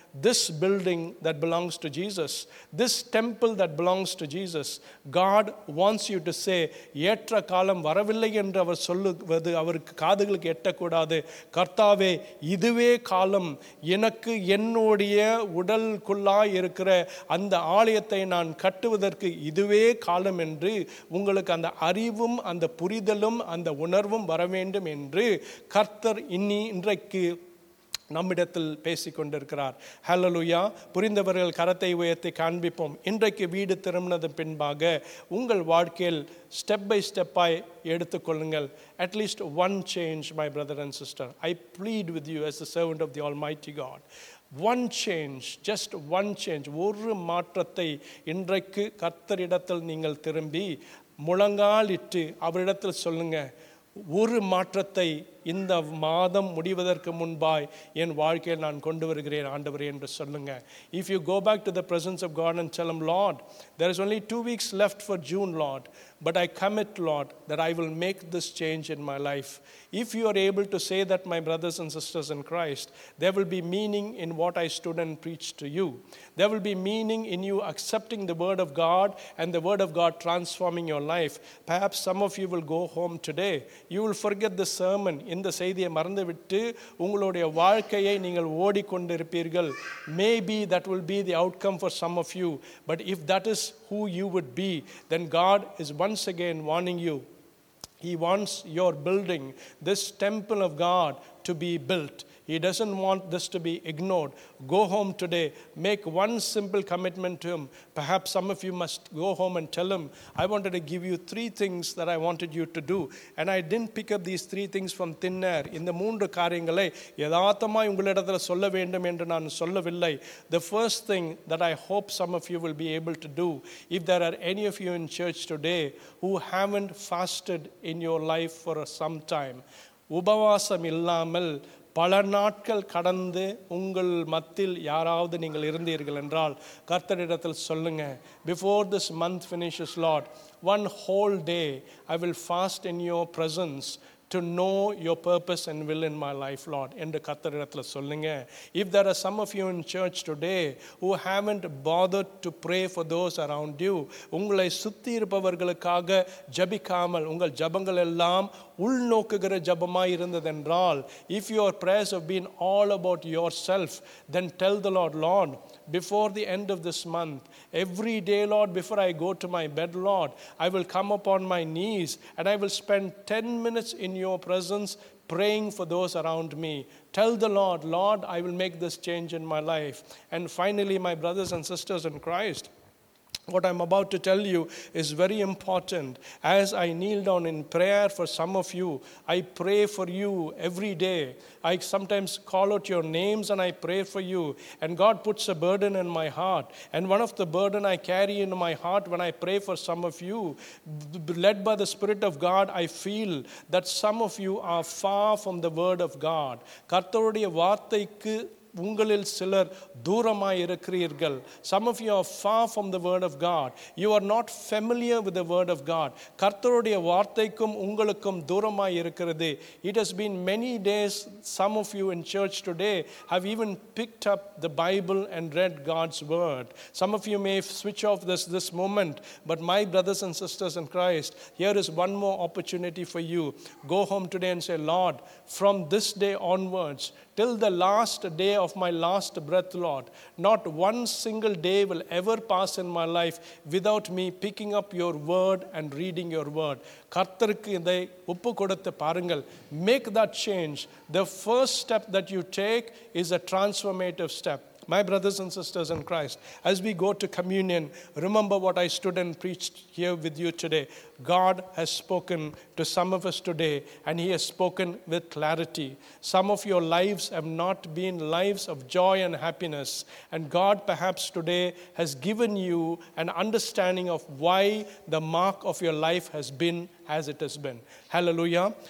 this building that belongs to Jesus, this temple that belongs to Jesus. God wants you to say, ஏற்ற காலம் வரவில்லை என்று அவர் சொல்லுவது அவருக்கு காதுகளுக்கு எட்டக்கூடாது கர்த்தாவே இதுவே காலம் எனக்கு என்னுடைய உடலுக்குள்ளாய் இருக்கிற அந்த ஆலயத்தை நான் கட்டுவதற்கு இதுவே காலம் என்று உங்களுக்கு அந்த அறிவும் அந்த புரிதலும் அந்த உணர்வும் வர வேண்டும் என்று கர்த்தர் இன்னி இன்றைக்கு நம்மிடத்தில் பேசிக் கொண்டிருக்கிறார் ஹalleluya புரிந்தவர்கள் கரத்தை உயர்த்தி காண்பிப்போம் இன்றைக்கு வீடு திரும்பினது பின்பாக உங்கள் வாழ்க்கையில் ஸ்டெப் பை ஸ்டெப்பாய் எடுத்துக்கொள்ளுங்கள் at least one change my brother and sister I plead with you as a servant of the all mighty God one change just one change ஒரு மாற்றத்தை இன்றைக்கு கர்த்தரிடத்தில் நீங்கள் திரும்பி முழங்காலிட்டு அவரிடத்தில் சொல்லுங்க ஒரு மாற்றத்தை இந்த மாதம் முடிவதற்கு முன்பாய் என் வாழ்க்கையில் நான் கொண்டு வருகிறேன் ஆண்டவரே என்று சொல்லுங்க if you go back to the presence of God and செல்லம் Lord there is only two weeks left for June Lord but I commit Lord that I will make this change in my life. If you are able to say that, my brothers and sisters in Christ, there will be meaning in what I stood and preached to you. There will be meaning in you accepting the word of God and the word of God transforming your life. Perhaps some of you will go home today. You will forget the sermon. இந்த செய்தியை மறந்துவிட்டு உங்களுடைய வாழ்க்கையை நீங்கள் ஓடிக்கொண்டிருப்பீர்கள் maybe that will be the outcome for some of you. But if that is who you would be, then God is once again warning you. He wants your building, this temple of God, to be built. He doesn't want this to be ignored. Go home today. Make one simple commitment to Him. Perhaps some of you must go home and tell Him, I wanted to give you three things that I wanted you to do. And I didn't pick up these three things from thin air. இந்த மூன்று காரியங்களை யதார்த்தமாய் உங்களிடத்தில் சொல்ல வேண்டும் என்று நான் சொல்லவில்லை The first thing that I hope some of you will be able to do, if there are any of you in church today who haven't fasted in your life for some time, உபவாசம் இல்லாமல் பல நாட்கள் கடந்து உங்கள் மத்தியில் யாராவது நீங்கள் இருந்தீர்கள் என்றால் கர்த்தரிடத்தில் சொல்லுங்க before this month finishes Lord one whole day I will fast in your presence to know your purpose and will in my life, Lord. என்று கர்த்தரிடத்தில் சொல்லுங்க if there are some of you in church today who haven't bothered to pray for those around you உங்களை சுத்தி இருப்பவர்களுக்காக ஜபிக்காமல் உங்கள் ஜபங்கள் எல்லாம் உள்நோக்குகிற ஜபமாய் இருந்ததென்றால் if your prayers have been all about yourself then tell the Lord Lord before the end of this month every day Lord before I go to my bed Lord I will come upon my knees and I will spend 10 minutes in your presence praying for those around me. Tell the Lord, Lord, I will make this change in my life. And finally, my brothers and sisters in Christ, what I'm about to tell you is very important. As I kneel down in prayer for some of you, I pray for you every day. I sometimes call out your names and I pray for you. And God puts a burden in my heart. And one of the burden I carry in my heart when I pray for some of you, b- led by the Spirit of God, I feel that some of you are far from the Word of God. கர்த்தருடைய வார்த்தைக்கு உங்களில் சிலர் தூரமாய் இருக்கிறீர்கள் some of you are far from the word of god you are not familiar with the word of god கர்த்தருடைய வார்த்தைக்கும் உங்களுக்கும் தூரமாய் இருக்கிறது it has been many days some of you in church today have even picked up the bible and read god's word some of you may switch off this this moment but my brothers and sisters in christ here is one more opportunity for you go home today and say lord from this day onwards till the last day of my last breath, Lord. Not one single day will ever pass in my life without me picking up your word and reading your word. கர்த்தருக்கு இதை ஒப்பு கொடுத்து பாருங்கள் make that change the first step that you take is a transformative step My brothers and sisters in Christ, as we go to communion, remember what I stood and preached here with you today. God has spoken to some of us today, and He has spoken with clarity. Some of your lives have not been lives of joy and happiness, and God perhaps today has given you an understanding of why the mark of your life has been as it has been. Hallelujah.